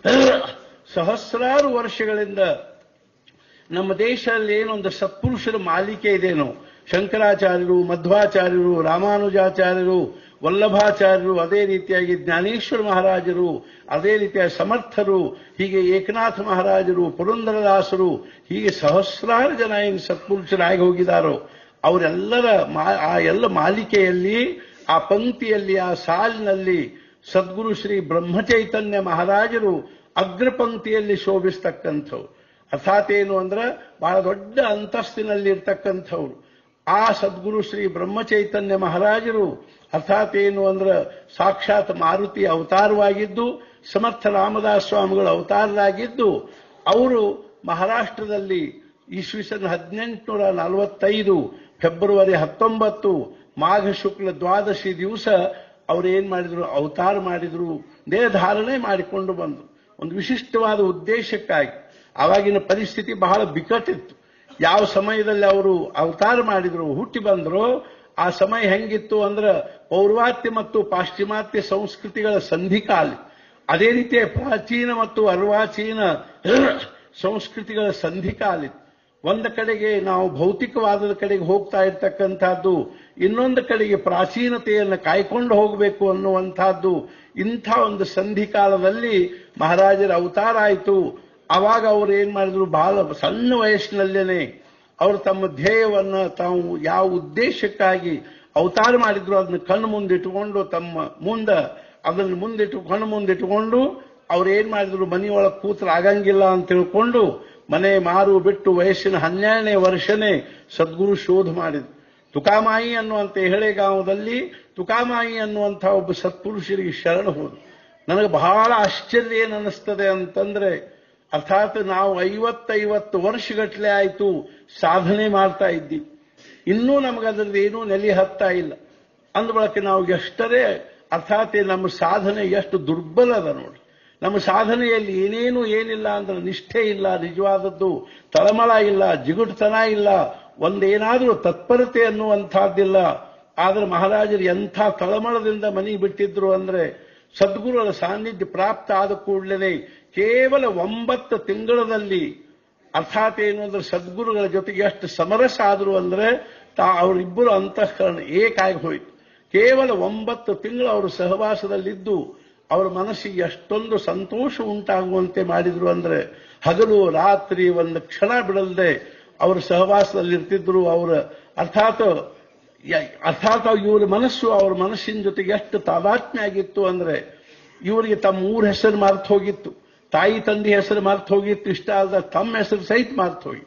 ಸಹಸ್ರಾರು ವರ್ಷಗಳಿಂದ ನಮ್ಮ ದೇಶದಲ್ಲಿ ಏನೊಂದು ಸತ್ಪುರುಷರ ಮಾಲಿಕೆ ಇದೇನೋ ಶಂಕರಾಚಾರ್ಯರು ಮಧ್ವಾಚಾರ್ಯರು ರಾಮಾನುಜಾಚಾರ್ಯರು ವಲ್ಲಭಾಚಾರ್ಯರು ಅದೇ ರೀತಿಯಾಗಿ ಜ್ಞಾನೇಶ್ವರ ಮಹಾರಾಜರು ಅದೇ ರೀತಿಯ ಸಮರ್ಥರು ಹೀಗೆ ಏಕನಾಥ ಮಹಾರಾಜರು ಪುರಂದರದಾಸರು ಹೀಗೆ ಸಹಸ್ರಾರು ಜನ ಏನು ಸತ್ಪುರುಷರಾಗಿ ಹೋಗಿದಾರೋ ಅವರೆಲ್ಲರ ಆ ಎಲ್ಲ ಮಾಲಿಕೆಯಲ್ಲಿ ಆ ಪಂಕ್ತಿಯಲ್ಲಿ ಆ ಸಾಲಿನಲ್ಲಿ ಸದ್ಗುರು ಶ್ರೀ ಬ್ರಹ್ಮಚೈತನ್ಯ ಮಹಾರಾಜರು ಅಗ್ರ ಪಂಕ್ತಿಯಲ್ಲಿ ಶೋಭಿಸ್ತಕ್ಕಂಥವ್ರು ಅರ್ಥಾತ್ ಏನು ಅಂದ್ರೆ ಬಹಳ ದೊಡ್ಡ ಅಂತಸ್ತಿನಲ್ಲಿ ಇರ್ತಕ್ಕಂಥವ್ರು ಆ ಸದ್ಗುರು ಶ್ರೀ ಬ್ರಹ್ಮಚೈತನ್ಯ ಮಹಾರಾಜರು ಅರ್ಥಾತ್ ಏನು ಅಂದ್ರೆ ಸಾಕ್ಷಾತ್ ಮಾರುತಿ ಅವತಾರವಾಗಿದ್ದು ಸಮರ್ಥ ರಾಮದಾಸ್ ಸ್ವಾಮಿಗಳು ಅವತಾರರಾಗಿದ್ದು ಅವರು ಮಹಾರಾಷ್ಟ್ರದಲ್ಲಿ ಇಸ್ವಿಸನ್ ಹದಿನೆಂಟುನೂರ ನಲವತ್ತೈದು ಫೆಬ್ರವರಿ ಹತ್ತೊಂಬತ್ತು ಮಾಘ ಶುಕ್ಲ ದ್ವಾದಶಿ ದಿವಸ ಅವ್ರು ಏನ್ ಮಾಡಿದ್ರು ಅವತಾರ ಮಾಡಿದ್ರು ದೇಹಧಾರಣೆ ಮಾಡಿಕೊಂಡು ಬಂದ್ರು ಒಂದು ವಿಶಿಷ್ಟವಾದ ಉದ್ದೇಶಕ್ಕಾಗಿ ಆವಾಗಿನ ಪರಿಸ್ಥಿತಿ ಬಹಳ ಬಿಕಟಿತ್ತು ಯಾವ ಸಮಯದಲ್ಲಿ ಅವರು ಅವತಾರ ಮಾಡಿದ್ರು ಹುಟ್ಟಿ ಬಂದ್ರು ಆ ಸಮಯ ಹೆಂಗಿತ್ತು ಅಂದ್ರೆ ಪೌರ್ವಾತ್ಯ ಮತ್ತು ಪಾಶ್ಚಿಮಾತ್ಯ ಸಂಸ್ಕೃತಿಗಳ ಸಂಧಿಕಾಲ ಅದೇ ರೀತಿಯ ಪ್ರಾಚೀನ ಮತ್ತು ಅರ್ವಾಚೀನ ಸಂಸ್ಕೃತಿಗಳ ಸಂಧಿಕಾಲ ಇತ್ತು ಒಂದು ಕಡೆಗೆ ನಾವು ಭೌತಿಕವಾದದ ಕಡೆಗೆ ಹೋಗ್ತಾ ಇರ್ತಕ್ಕಂಥದ್ದು ಇನ್ನೊಂದು ಕಡೆಗೆ ಪ್ರಾಚೀನತೆಯನ್ನು ಕಾಯ್ಕೊಂಡು ಹೋಗಬೇಕು ಅನ್ನುವಂಥದ್ದು ಇಂಥ ಒಂದು ಸಂಧಿಕಾಲದಲ್ಲಿ ಮಹಾರಾಜರ ಅವತಾರ ಆಯಿತು ಅವಾಗ ಅವ್ರು ಏನ್ ಮಾಡಿದ್ರು ಬಹಳ ಸಣ್ಣ ವಯಸ್ಸಿನಲ್ಲೇನೆ ಅವರು ತಮ್ಮ ಧ್ಯೇಯವನ್ನ ತಾವು ಯಾವ ಉದ್ದೇಶಕ್ಕಾಗಿ ಅವತಾರ ಮಾಡಿದ್ರು ಅದನ್ನ ಕಣ್ಣು ಮುಂದಿಟ್ಟುಕೊಂಡು ತಮ್ಮ ಮುಂದ ಅದನ್ನು ಮುಂದಿಟ್ಟು ಕಣ್ಣು ಮುಂದಿಟ್ಟುಕೊಂಡು ಅವ್ರು ಏನ್ ಮಾಡಿದ್ರು ಮನೆಯೊಳಗೆ ಕೂತ್ರ ಆಗಂಗಿಲ್ಲ ಅಂತ ತಿಳ್ಕೊಂಡು ಮನೆ ಮಾರು ಬಿಟ್ಟು ವಯಸ್ಸಿನ ಹನ್ನೆರಡನೇ ವರ್ಷನೇ ಸದ್ಗುರು ಶೋಧ ಮಾಡಿದ್ರು ತುಕಾಮಾಯಿ ಅನ್ನುವಂಥ ಹೆಳೆಗಾಂವದಲ್ಲಿ ತುಕಾಮಾಯಿ ಅನ್ನುವಂಥ ಒಬ್ಬ ಸತ್ಪುರುಷರಿಗೆ ಶರಣ ಹೋದ್ರು ನನಗೆ ಬಹಳ ಆಶ್ಚರ್ಯ ಏನ್ ಅನ್ನಿಸ್ತದೆ ಅಂತಂದ್ರೆ ಅರ್ಥಾತ್ ನಾವು ಐವತ್ತೈವತ್ತು ವರ್ಷಗಟ್ಟಲೆ ಆಯ್ತು ಸಾಧನೆ ಮಾಡ್ತಾ ಇದ್ದೀವಿ ಇನ್ನೂ ನಮಗೆ ಅದರದ್ದು ಏನೂ ನೆಲೆ ಹತ್ತಾ ಇಲ್ಲ ಅಂದ ಬಳಕೆ ನಾವು ಎಷ್ಟರೇ ಅರ್ಥಾತ್ ನಮ್ಮ ಸಾಧನೆ ಎಷ್ಟು ದುರ್ಬಲ ಅದ ನೋಡಿ ನಮ್ಮ ಸಾಧನೆಯಲ್ಲಿ ಏನೇನು ಏನಿಲ್ಲ ಅಂದ್ರೆ ನಿಷ್ಠೆ ಇಲ್ಲ ನಿಜವಾದದ್ದು ತಳಮಳ ಇಲ್ಲ ಜಿಗುಟುತನ ಇಲ್ಲ ಒಂದೇನಾದರೂ ತತ್ಪರತೆ ಅನ್ನುವಂಥದ್ದಿಲ್ಲ ಆದ್ರೆ ಮಹಾರಾಜರು ಎಂಥ ತಳಮಳದಿಂದ ಮನಿ ಬಿಟ್ಟಿದ್ರು ಅಂದ್ರೆ ಸದ್ಗುರುಗಳ ಸಾನ್ನಿಧ್ಯ ಪ್ರಾಪ್ತ ಆದ ಕೂಡಲೇ ಕೇವಲ ಒಂಬತ್ತು ತಿಂಗಳಲ್ಲಿ ಅರ್ಥಾತ್ ಏನು ಅಂದ್ರೆ ಸದ್ಗುರುಗಳ ಜೊತೆಗೆ ಎಷ್ಟು ಸಮರಸ ಆದ್ರು ಅಂದ್ರೆ ತಾ ಅವರಿಬ್ಬರು ಅಂತಃಕರಣ ಏಕಾಗಿ ಹೋಯಿತು ಕೇವಲ ಒಂಬತ್ತು ತಿಂಗಳು ಅವರು ಸಹವಾಸದಲ್ಲಿದ್ದು ಅವರ ಮನಸ್ಸಿಗೆ ಎಷ್ಟೊಂದು ಸಂತೋಷ ಉಂಟಾಗುವಂತೆ ಮಾಡಿದ್ರು ಅಂದ್ರೆ ಹಗಲು ರಾತ್ರಿ ಒಂದು ಕ್ಷಣ ಬಿಡಲ್ದೆ ಅವರ ಸಹವಾಸದಲ್ಲಿ ಇರ್ತಿದ್ರು ಅವರ ಅರ್ಥಾತ್ ಯ- ಅರ್ಥಾತ್ ಇವರ ಮನಸ್ಸು ಅವ್ರ ಮನಸ್ಸಿನ ಜೊತೆಗೆ ಎಷ್ಟು ತಾದಾತ್ಮ್ಯ ಆಗಿತ್ತು ಅಂದ್ರೆ ಇವರಿಗೆ ತಮ್ಮ ಊರ ಹೆಸರು ಮರ್ತು ಹೋಗಿತ್ತು ತಾಯಿ ತಂದೆ ಹೆಸರು ಮರ್ತು ಹೋಗಿತ್ತು ಇಷ್ಟ ಅಲ್ಲದ ತಮ್ಮ ಹೆಸರು ಸಹಿತ ಮರ್ತು ಹೋಗಿ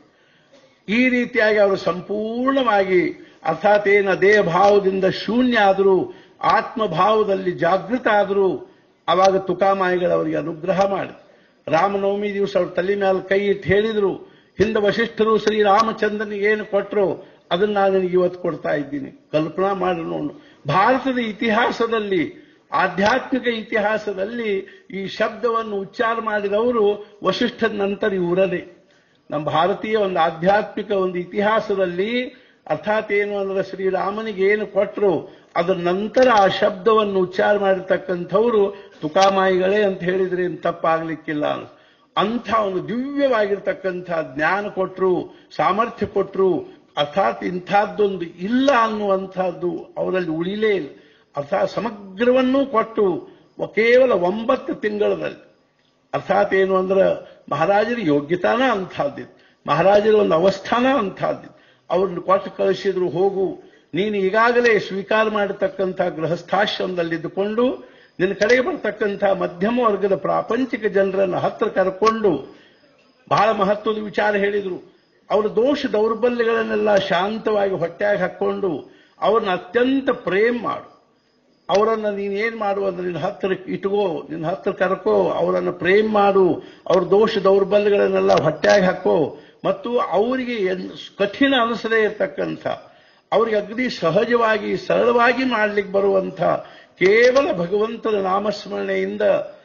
ಈ ರೀತಿಯಾಗಿ ಅವರು ಸಂಪೂರ್ಣವಾಗಿ ಅರ್ಥಾತ್ ಏನ ದೇಹ ಭಾವದಿಂದ ಶೂನ್ಯ ಆದರೂ ಆತ್ಮಭಾವದಲ್ಲಿ ಜಾಗೃತ ಆದರೂ ಅವಾಗ ತುಕಾಮಾಯಿಗಳು ಅವರಿಗೆ ಅನುಗ್ರಹ ಮಾಡಿ ರಾಮನವಮಿ ದಿವಸ ಅವ್ರ ತಲೆ ಮೇಲೆ ಕೈ ಇಟ್ಟು ಹೇಳಿದ್ರು ಹಿಂದೆ ವಶಿಷ್ಠರು ಶ್ರೀರಾಮಚಂದ್ರನಿಗೆ ಏನು ಕೊಟ್ಟರು ಅದನ್ನ ನಾನು ನಿನಗೆ ಇವತ್ತು ಕೊಡ್ತಾ ಇದ್ದೀನಿ ಕಲ್ಪನಾ ಮಾಡಿ ನೋಡು ಭಾರತದ ಇತಿಹಾಸದಲ್ಲಿ ಆಧ್ಯಾತ್ಮಿಕ ಇತಿಹಾಸದಲ್ಲಿ ಈ ಶಬ್ದವನ್ನು ಉಚ್ಚಾರ ಮಾಡಿದವರು ವಶಿಷ್ಠದ ನಂತರ ಇವರದೇ ನಮ್ಮ ಭಾರತೀಯ ಒಂದು ಆಧ್ಯಾತ್ಮಿಕ ಒಂದು ಇತಿಹಾಸದಲ್ಲಿ ಅರ್ಥಾತ್ ಏನು ಅಂದ್ರೆ ಶ್ರೀರಾಮನಿಗೆ ಏನು ಕೊಟ್ಟರು ಅದರ ನಂತರ ಆ ಶಬ್ದವನ್ನು ಉಚ್ಚಾರ ಮಾಡಿರ್ತಕ್ಕಂಥವ್ರು ತುಕಾಮಾಯಿಗಳೇ ಅಂತ ಹೇಳಿದ್ರೆ ಏನು ತಪ್ಪಾಗ್ಲಿಕ್ಕಿಲ್ಲ ಅಂಥ ಒಂದು ದಿವ್ಯವಾಗಿರ್ತಕ್ಕಂಥ ಜ್ಞಾನ ಕೊಟ್ಟರು ಸಾಮರ್ಥ್ಯ ಕೊಟ್ಟರು ಅರ್ಥಾತ್ ಇಂಥದ್ದೊಂದು ಇಲ್ಲ ಅನ್ನುವಂಥದ್ದು ಅವರಲ್ಲಿ ಉಳಿಲೇ ಇಲ್ಲ ಅರ್ಥಾತ್ ಸಮಗ್ರವನ್ನೂ ಕೊಟ್ಟು ಕೇವಲ ಒಂಬತ್ತು ತಿಂಗಳಲ್ಲಿ ಅರ್ಥಾತ್ ಏನು ಅಂದ್ರೆ ಮಹಾರಾಜರ ಯೋಗ್ಯತಾನ ಅಂಥದ್ದಿತ್ತು ಮಹಾರಾಜರ ಒಂದು ಅವಸ್ಥಾನ ಅಂಥದ್ದಿತ್ತು ಅವ್ರನ್ನ ಕೊಟ್ಟು ಕಳಿಸಿದ್ರು ಹೋಗು ನೀನು ಈಗಾಗಲೇ ಸ್ವೀಕಾರ ಮಾಡತಕ್ಕಂಥ ಗೃಹಸ್ಥಾಶ್ರಮದಲ್ಲಿದ್ದುಕೊಂಡು ನಿನ್ನ ಕಡೆಗೆ ಬರ್ತಕ್ಕಂಥ ಮಧ್ಯಮ ವರ್ಗದ ಪ್ರಾಪಂಚಿಕ ಜನರನ್ನು ಹತ್ರ ಕರ್ಕೊಂಡು ಬಹಳ ಮಹತ್ವದ ವಿಚಾರ ಹೇಳಿದ್ರು ಅವರ ದೋಷ ದೌರ್ಬಲ್ಯಗಳನ್ನೆಲ್ಲ ಶಾಂತವಾಗಿ ಹೊಟ್ಟೆಯಾಗಿ ಹಾಕೊಂಡು ಅವ್ರನ್ನ ಅತ್ಯಂತ ಪ್ರೇಮ್ ಮಾಡು ಅವರನ್ನ ನೀನ್ ಏನ್ ಮಾಡು ಅಂದ್ರೆ ನಿನ್ನ ಹತ್ತಿರ ಇಟ್ಕೋ ನಿನ್ನ ಹತ್ತಿರ ಕರ್ಕೋ ಅವರನ್ನ ಪ್ರೇಮ್ ಮಾಡು ಅವ್ರ ದೋಷ ದೌರ್ಬಲ್ಯಗಳನ್ನೆಲ್ಲ ಹೊಟ್ಟೆಯಾಗಿ ಹಾಕೋ ಮತ್ತು ಅವರಿಗೆ ಎನ್- ಕಠಿಣ ಅನಿಸದೇ ಇರತಕ್ಕಂಥ ಅವ್ರಿಗೆ ಅಗದಿ ಸಹಜವಾಗಿ ಸರಳವಾಗಿ ಮಾಡ್ಲಿಕ್ಕೆ ಬರುವಂಥ ಕೇವಲ ಭಗವಂತನ ನಾಮಸ್ಮರಣೆಯಿಂದ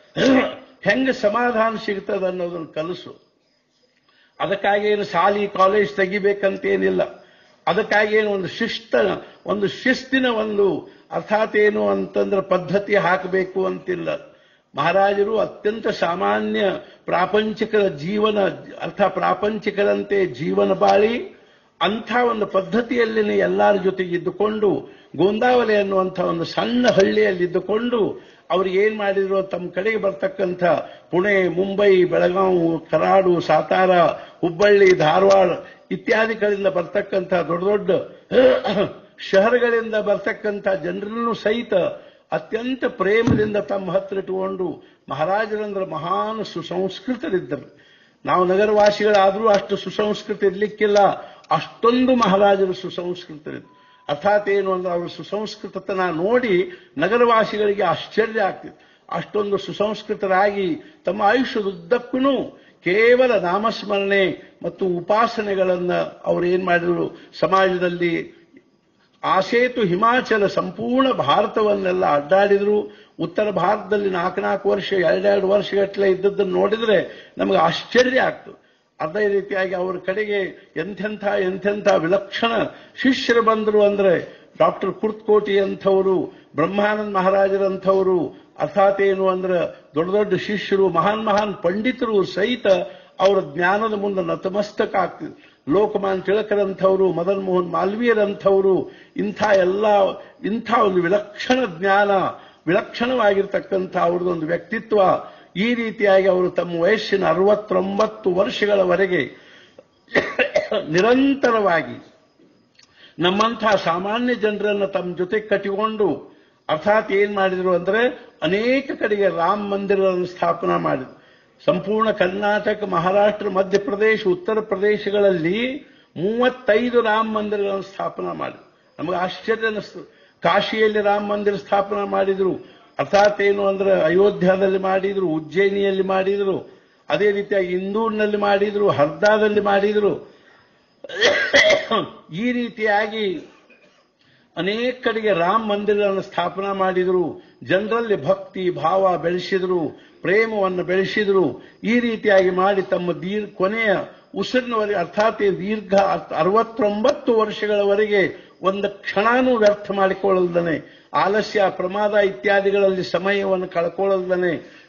ಹೆಂಗ ಸಮಾಧಾನ ಸಿಗ್ತದೆ ಅನ್ನೋದನ್ನು ಕಲಿಸು ಅದಕ್ಕಾಗಿ ಏನು ಶಾಲಿ ಕಾಲೇಜ್ ತೆಗಿಬೇಕಂತೇನಿಲ್ಲ ಅದಕ್ಕಾಗಿ ಏನು ಒಂದು ಶಿಸ್ತ ಒಂದು ಶಿಸ್ತಿನ ಒಂದು ಅರ್ಥಾತ್ ಏನು ಅಂತಂದ್ರೆ ಪದ್ಧತಿ ಹಾಕಬೇಕು ಅಂತಿಲ್ಲ ಮಹಾರಾಜರು ಅತ್ಯಂತ ಸಾಮಾನ್ಯ ಪ್ರಾಪಂಚಿಕರ ಜೀವನ ಅರ್ಥ ಪ್ರಾಪಂಚಿಕರಂತೆ ಜೀವನ ಬಾಳಿ ಅಂಥ ಒಂದು ಪದ್ಧತಿಯಲ್ಲಿನೇ ಎಲ್ಲರ ಜೊತೆಗೆ ಇದ್ದುಕೊಂಡು ಗೋಂದಾವಲೆ ಅನ್ನುವಂಥ ಒಂದು ಸಣ್ಣ ಹಳ್ಳಿಯಲ್ಲಿದ್ದುಕೊಂಡು ಅವ್ರು ಏನ್ ಮಾಡಿದ್ರು ತಮ್ಮ ಕಡೆಗೆ ಬರ್ತಕ್ಕಂಥ ಪುಣೆ ಮುಂಬೈ ಬೆಳಗಾವಿ ಕರಾಡು ಸಾತಾರ ಹುಬ್ಬಳ್ಳಿ ಧಾರವಾಡ ಇತ್ಯಾದಿ ಕಡೆಯಿಂದ ಬರ್ತಕ್ಕಂಥ ದೊಡ್ಡ ದೊಡ್ಡ ಶಹರಗಳಿಂದ ಬರ್ತಕ್ಕಂಥ ಜನರನ್ನು ಸಹಿತ ಅತ್ಯಂತ ಪ್ರೇಮದಿಂದ ತಮ್ಮ ಹತ್ರ ಇಟ್ಟುಕೊಂಡು ಮಹಾರಾಜರಂದ್ರೆ ಮಹಾನ್ ಸುಸಂಸ್ಕೃತರಿದ್ದರು ನಾವು ನಗರವಾಸಿಗಳಾದರೂ ಅಷ್ಟು ಸುಸಂಸ್ಕೃತ ಇರ್ಲಿಕ್ಕಿಲ್ಲ ಅಷ್ಟೊಂದು ಮಹಾರಾಜರು ಸುಸಂಸ್ಕೃತರಿದ್ರು ಅರ್ಥಾತ್ ಏನು ಅಂದ್ರೆ ಅವರು ಸುಸಂಸ್ಕೃತತನ ನೋಡಿ ನಗರವಾಸಿಗಳಿಗೆ ಆಶ್ಚರ್ಯ ಆಗ್ತಿತ್ತು ಅಷ್ಟೊಂದು ಸುಸಂಸ್ಕೃತರಾಗಿ ತಮ್ಮ ಆಯುಷ್ಯದುದ್ದಕ್ಕೂ ಕೇವಲ ನಾಮಸ್ಮರಣೆ ಮತ್ತು ಉಪಾಸನೆಗಳನ್ನ ಅವ್ರು ಏನ್ ಮಾಡಿದ್ರು ಸಮಾಜದಲ್ಲಿ ಆಸೇತು ಹಿಮಾಚಲ ಸಂಪೂರ್ಣ ಭಾರತವನ್ನೆಲ್ಲ ಅಡ್ಡಾಡಿದ್ರು ಉತ್ತರ ಭಾರತದಲ್ಲಿ ನಾಲ್ಕು ನಾಲ್ಕು ವರ್ಷ ಎರಡೆರಡು ವರ್ಷಗಟ್ಟಲೆ ಇದ್ದದ್ದನ್ನು ನೋಡಿದ್ರೆ ನಮಗೆ ಆಶ್ಚರ್ಯ ಆಗ್ತದೆ ಅದೇ ರೀತಿಯಾಗಿ ಅವ್ರ ಕಡೆಗೆ ಎಂಥೆಂಥ ಎಂಥೆಂಥ ವಿಲಕ್ಷಣ ಶಿಷ್ಯರು ಬಂದರು ಅಂದ್ರೆ ಡಾಕ್ಟರ್ ಕುರ್ತಕೋಟಿ ಅಂಥವರು ಬ್ರಹ್ಮಾನಂದ ಮಹಾರಾಜರಂಥವರು ಅರ್ಥಾತ್ ಏನು ಅಂದ್ರೆ ದೊಡ್ಡ ದೊಡ್ಡ ಶಿಷ್ಯರು ಮಹಾನ್ ಮಹಾನ್ ಪಂಡಿತರು ಸಹಿತ ಅವರ ಜ್ಞಾನದ ಮುಂದೆ ನತಮಸ್ತಕ ಆಗ್ತಿದ್ರು ಲೋಕಮಾನ್ ತಿಳಕರಂಥವರು ಮದನ್ ಮೋಹನ್ ಮಾಲ್ವೀಯರಂಥವರು ಇಂಥ ಎಲ್ಲ ಇಂಥ ಒಂದು ವಿಲಕ್ಷಣ ಜ್ಞಾನ ವಿಲಕ್ಷಣವಾಗಿರ್ತಕ್ಕಂಥ ಅವ್ರದ್ದೊಂದು ವ್ಯಕ್ತಿತ್ವ ಈ ರೀತಿಯಾಗಿ ಅವರು ತಮ್ಮ ವಯಸ್ಸಿನ ಅರವತ್ತೊಂಬತ್ತು ವರ್ಷಗಳವರೆಗೆ ನಿರಂತರವಾಗಿ ನಮ್ಮಂಥ ಸಾಮಾನ್ಯ ಜನರನ್ನ ತಮ್ಮ ಜೊತೆ ಕಟ್ಟಿಕೊಂಡು ಅರ್ಥಾತ್ ಏನ್ ಮಾಡಿದ್ರು ಅಂದ್ರೆ ಅನೇಕ ಕಡೆಗೆ ರಾಮ ಮಂದಿರಗಳನ್ನು ಸ್ಥಾಪನಾ ಮಾಡಿದ್ರು ಸಂಪೂರ್ಣ ಕರ್ನಾಟಕ ಮಹಾರಾಷ್ಟ್ರ ಮಧ್ಯಪ್ರದೇಶ ಉತ್ತರ ಪ್ರದೇಶಗಳಲ್ಲಿ ಮೂವತ್ತೈದು ರಾಮ ಮಂದಿರಗಳನ್ನು ಸ್ಥಾಪನಾ ಮಾಡಿದ್ರು ನಮಗೆ ಆಶ್ಚರ್ಯ ಅನಿಸ್ತು ಕಾಶಿಯಲ್ಲಿ ರಾಮ ಮಂದಿರ ಸ್ಥಾಪನಾ ಮಾಡಿದ್ರು ಅರ್ಥಾತ್ ಏನು ಅಂದ್ರೆ ಅಯೋಧ್ಯದಲ್ಲಿ ಮಾಡಿದ್ರು ಉಜ್ಜಯಿನಿಯಲ್ಲಿ ಮಾಡಿದ್ರು ಅದೇ ರೀತಿಯಾಗಿ ಇಂದೂರ್ನಲ್ಲಿ ಮಾಡಿದ್ರು ಹರ್ದಾದಲ್ಲಿ ಮಾಡಿದ್ರು ಈ ರೀತಿಯಾಗಿ ಅನೇಕ ಕಡೆಗೆ ರಾಮ ಮಂದಿರಗಳನ್ನು ಸ್ಥಾಪನಾ ಮಾಡಿದರು ಜನರಲ್ಲಿ ಭಕ್ತಿ ಭಾವ ಬೆಳೆಸಿದರು ಪ್ರೇಮವನ್ನು ಬೆಳೆಸಿದರು ಈ ರೀತಿಯಾಗಿ ಮಾಡಿ ತಮ್ಮ ದೀರ್ ಕೊನೆಯ ಉಸಿರಿನವರೆಗೆ ಅರ್ಥಾತ್ ಈ ದೀರ್ಘ ಅರವತ್ತೊಂಬತ್ತು ವರ್ಷಗಳವರೆಗೆ ಒಂದು ಕ್ಷಣನೂ ವ್ಯರ್ಥ ಮಾಡಿಕೊಳ್ಳಲ್ದನೆ ಆಲಸ್ಯ ಪ್ರಮಾದ ಇತ್ಯಾದಿಗಳಲ್ಲಿ ಸಮಯವನ್ನು ಕಳ್ಕೊಳ್ಳಲ್ದನೆ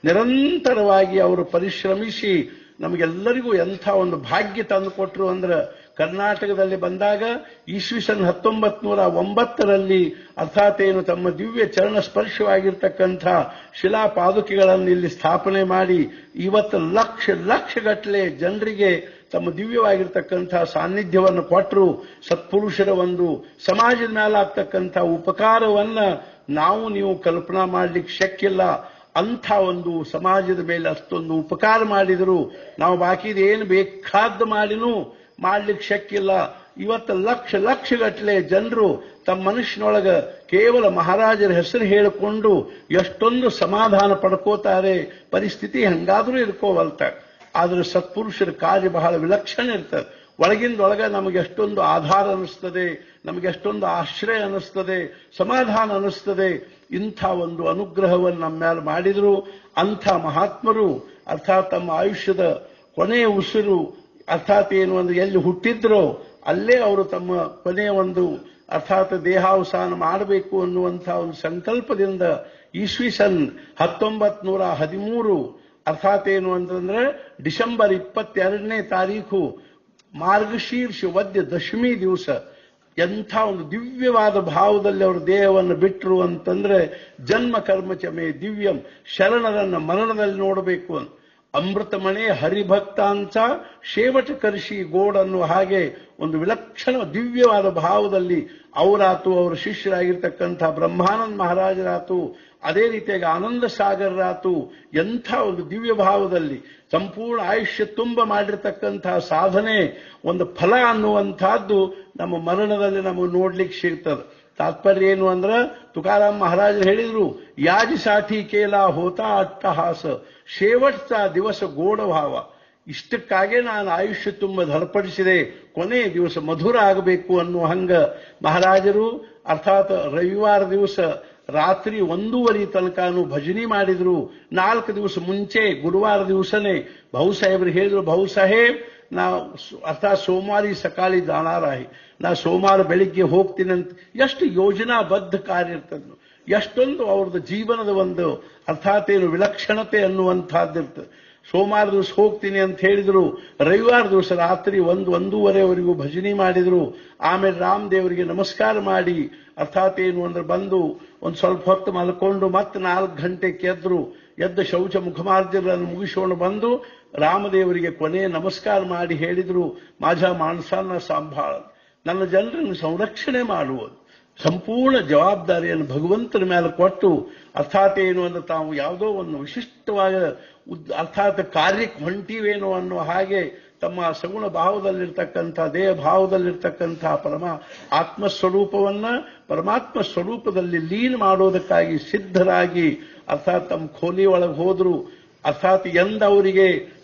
ನಿರಂತರವಾಗಿ ಅವರು ಪರಿಶ್ರಮಿಸಿ ನಮಗೆಲ್ಲರಿಗೂ ಎಂಥ ಒಂದು ಭಾಗ್ಯ ತಂದುಕೊಟ್ರು ಅಂದ್ರೆ ಕರ್ನಾಟಕದಲ್ಲಿ ಬಂದಾಗ ಈಸ್ವಿಸನ್ ಹತ್ತೊಂಬತ್ ನೂರ ಒಂಬತ್ತರಲ್ಲಿ ಅರ್ಥಾತ್ ಏನು ತಮ್ಮ ದಿವ್ಯ ಚರಣ ಸ್ಪರ್ಶವಾಗಿರ್ತಕ್ಕಂಥ ಶಿಲಾ ಪಾದುಕೆಗಳನ್ನು ಇಲ್ಲಿ ಸ್ಥಾಪನೆ ಮಾಡಿ ಇವತ್ತು ಲಕ್ಷ ಲಕ್ಷಗಟ್ಟಲೆ ಜನರಿಗೆ ತಮ್ಮ ದಿವ್ಯವಾಗಿರ್ತಕ್ಕಂಥ ಸಾನ್ನಿಧ್ಯವನ್ನು ಕೊಟ್ಟರು ಸತ್ಪುರುಷರ ಒಂದು ಸಮಾಜದ ಮೇಲಾಗ್ತಕ್ಕಂಥ ಉಪಕಾರವನ್ನ ನಾವು ನೀವು ಕಲ್ಪನಾ ಮಾಡ್ಲಿಕ್ಕೆ ಶಕ್ಕಿಲ್ಲ ಅಂಥ ಒಂದು ಸಮಾಜದ ಮೇಲೆ ಅಷ್ಟೊಂದು ಉಪಕಾರ ಮಾಡಿದರು ನಾವು ಬಾಕಿದ ಏನು ಬೇಕಾದ್ದು ಮಾಡಿನೂ ಮಾಡ್ಲಿಕ್ಕೆ ಶಕ್ಕಿಲ್ಲ ಇವತ್ತು ಲಕ್ಷ ಲಕ್ಷಗಟ್ಟಲೆ ಜನರು ತಮ್ಮ ಮನುಷ್ಯನೊಳಗ ಕೇವಲ ಮಹಾರಾಜರ ಹೆಸರು ಹೇಳಿಕೊಂಡು ಎಷ್ಟೊಂದು ಸಮಾಧಾನ ಪಡ್ಕೋತಾರೆ ಪರಿಸ್ಥಿತಿ ಹೆಂಗಾದ್ರೂ ಇರ್ಕೋವಲ್ತ ಆದ್ರೆ ಸತ್ಪುರುಷರ ಕಾರ್ಯ ಬಹಳ ವಿಲಕ್ಷಣ ಇರ್ತದೆ ಒಳಗಿಂದೊಳಗ ನಮಗೆ ಎಷ್ಟೊಂದು ಆಧಾರ ಅನಿಸ್ತದೆ ನಮಗೆ ಎಷ್ಟೊಂದು ಆಶ್ರಯ ಅನಿಸ್ತದೆ ಸಮಾಧಾನ ಅನಿಸ್ತದೆ ಇಂಥ ಒಂದು ಅನುಗ್ರಹವನ್ನು ನಮ್ಮ ಮೇಲೆ ಮಾಡಿದ್ರು ಅಂಥ ಮಹಾತ್ಮರು ಅರ್ಥಾತ್ ತಮ್ಮ ಆಯುಷ್ಯದ ಕೊನೆಯ ಉಸಿರು ಅರ್ಥಾತ್ ಏನು ಅಂದ್ರೆ ಎಲ್ಲಿ ಹುಟ್ಟಿದ್ರೋ ಅಲ್ಲೇ ಅವರು ತಮ್ಮ ಕೊನೆಯ ಒಂದು ಅರ್ಥಾತ್ ದೇಹಾವಸಾನ ಮಾಡಬೇಕು ಅನ್ನುವಂಥ ಒಂದು ಸಂಕಲ್ಪದಿಂದ ಈಸ್ವಿಸನ್ ಹತ್ತೊಂಬತ್ ನೂರ ಹದಿಮೂರು ಅರ್ಥಾತ್ ಏನು ಅಂತಂದ್ರೆ ಡಿಸೆಂಬರ್ ಇಪ್ಪತ್ತೆರಡನೇ ತಾರೀಕು ಮಾರ್ಗಶೀರ್ಷ ವದ್ಯ ದಶಮಿ ದಿವಸ ಎಂಥ ಒಂದು ದಿವ್ಯವಾದ ಭಾವದಲ್ಲಿ ಅವರು ದೇಹವನ್ನು ಬಿಟ್ಟರು ಅಂತಂದ್ರೆ ಜನ್ಮ ಕರ್ಮಚಮೆ ದಿವ್ಯಂ ಶರಣರನ್ನ ಮರಣದಲ್ಲಿ ನೋಡಬೇಕು ಅಂತ ಅಮೃತಮಣೆ ಹರಿಭಕ್ತಾಂಚ ಶೇವಟ ಕರ್ಷಿ ಗೋಡ್ ಅನ್ನುವ ಹಾಗೆ ಒಂದು ವಿಲಕ್ಷಣ ದಿವ್ಯವಾದ ಭಾವದಲ್ಲಿ ಅವರಾತು ಅವರ ಶಿಷ್ಯರಾಗಿರ್ತಕ್ಕಂಥ ಬ್ರಹ್ಮಾನಂದ ಮಹಾರಾಜರಾತು ಅದೇ ರೀತಿಯಾಗಿ ಆನಂದ ಸಾಗರರಾತು ಎಂಥ ಒಂದು ದಿವ್ಯ ಭಾವದಲ್ಲಿ ಸಂಪೂರ್ಣ ಆಯುಷ್ಯ ತುಂಬ ಮಾಡಿರ್ತಕ್ಕಂತಹ ಸಾಧನೆ ಒಂದು ಫಲ ಅನ್ನುವಂಥದ್ದು ನಮ್ಮ ಮರಣದಲ್ಲಿ ನಮಗೆ ನೋಡ್ಲಿಕ್ಕೆ ಸಿಗ್ತದೆ ತಾತ್ಪರ್ಯ ಏನು ಅಂದ್ರ ತುಕಾರಾಮ್ ಮಹಾರಾಜರು ಹೇಳಿದ್ರು ಯಾಜಿ ಸಾಠಿ ಕೇಲ ಹೋತಾ ಅಟ್ಟಹಾಸ ಶೇವಟ್ಟ ದಿವಸ ಗೋಡಭಾವ ಇಷ್ಟಕ್ಕಾಗೆ ನಾನು ಆಯುಷ್ಯ ತುಂಬ ಧರ್ಪಡಿಸಿದೆ ಕೊನೆ ದಿವಸ ಮಧುರ ಆಗಬೇಕು ಅನ್ನುವ ಹಂಗ ಮಹಾರಾಜರು ಅರ್ಥಾತ್ ರವಿವಾರ ದಿವಸ ರಾತ್ರಿ ಒಂದೂವರೆ ತನಕನೂ ಭಜನಿ ಮಾಡಿದ್ರು ನಾಲ್ಕು ದಿವಸ ಮುಂಚೆ ಗುರುವಾರ ದಿವಸನೇ ಭಾವುಸಾಹೇಬ್ರು ಹೇಳಿದ್ರು ಭಾವುಸಾಹೇಬ್ ನಾ ಅರ್ಥಾತ್ ಸೋಮವಾರಿ ಸಕಾಳಿ ಜಾಣಾರಾಹಿ ನಾ ಸೋಮವಾರ ಬೆಳಿಗ್ಗೆ ಹೋಗ್ತೀನಿ ಅಂತ ಎಷ್ಟು ಯೋಜನಾಬದ್ಧ ಕಾರ್ಯ ಇರ್ತದೆ ಎಷ್ಟೊಂದು ಅವ್ರದ್ದು ಜೀವನದ ಒಂದು ಅರ್ಥಾತ್ ಏನು ವಿಲಕ್ಷಣತೆ ಅನ್ನುವಂಥದ್ದಿರ್ತದೆ ಸೋಮವಾರ ದಿವಸ ಹೋಗ್ತೀನಿ ಅಂತ ಹೇಳಿದ್ರು ರವಿವಾರ ದಿವಸ ರಾತ್ರಿ ಒಂದು ಒಂದೂವರೆವರೆಗೂ ಭಜನಿ ಮಾಡಿದ್ರು ಆಮೇಲೆ ರಾಮದೇವರಿಗೆ ನಮಸ್ಕಾರ ಮಾಡಿ ಅರ್ಥಾತ್ ಏನು ಅಂದ್ರೆ ಬಂದು ಒಂದು ಸ್ವಲ್ಪ ಹೊತ್ತು ಮಲ್ಕೊಂಡು ಮತ್ತೆ ನಾಲ್ಕು ಗಂಟೆಗೆ ಎದ್ರು ಎದ್ದ ಶೌಚ ಮುಖಮಾರ್ಜಗಳನ್ನು ಮುಗಿಸ್ಕೊಂಡು ಬಂದು ರಾಮದೇವರಿಗೆ ಕೊನೆಯ ನಮಸ್ಕಾರ ಮಾಡಿ ಹೇಳಿದ್ರು ಮಾಝ ಮಾನಸನ ಸಂಭಾಳ ನನ್ನ ಜನರನ್ನು ಸಂರಕ್ಷಣೆ ಮಾಡುವುದು ಸಂಪೂರ್ಣ ಜವಾಬ್ದಾರಿಯನ್ನು ಭಗವಂತನ ಮೇಲೆ ಕೊಟ್ಟು ಅರ್ಥಾತ್ ಏನು ಅಂದ್ರೆ ತಾವು ಯಾವುದೋ ಒಂದು ವಿಶಿಷ್ಟವಾದ ಉದ್ ಅರ್ಥಾತ್ ಕಾರ್ಯಕ್ಕೆ ಹೊಂಟಿವೇನೋ ಅನ್ನೋ ಹಾಗೆ ತಮ್ಮ ಸಗುಣ ಭಾವದಲ್ಲಿರ್ತಕ್ಕಂಥ ದೇಹ ಭಾವದಲ್ಲಿರ್ತಕ್ಕಂಥ ಪರಮ ಆತ್ಮಸ್ವರೂಪವನ್ನ ಪರಮಾತ್ಮ ಸ್ವರೂಪದಲ್ಲಿ ಲೀನ್ ಮಾಡೋದಕ್ಕಾಗಿ ಸಿದ್ಧರಾಗಿ ಅರ್ಥಾತ್ ತಮ್ಮ ಖೋಲಿ ಒಳಗೆ ಹೋದ್ರು ಅರ್ಥಾತ್ ಎಂದ ಅವರಿಗೆ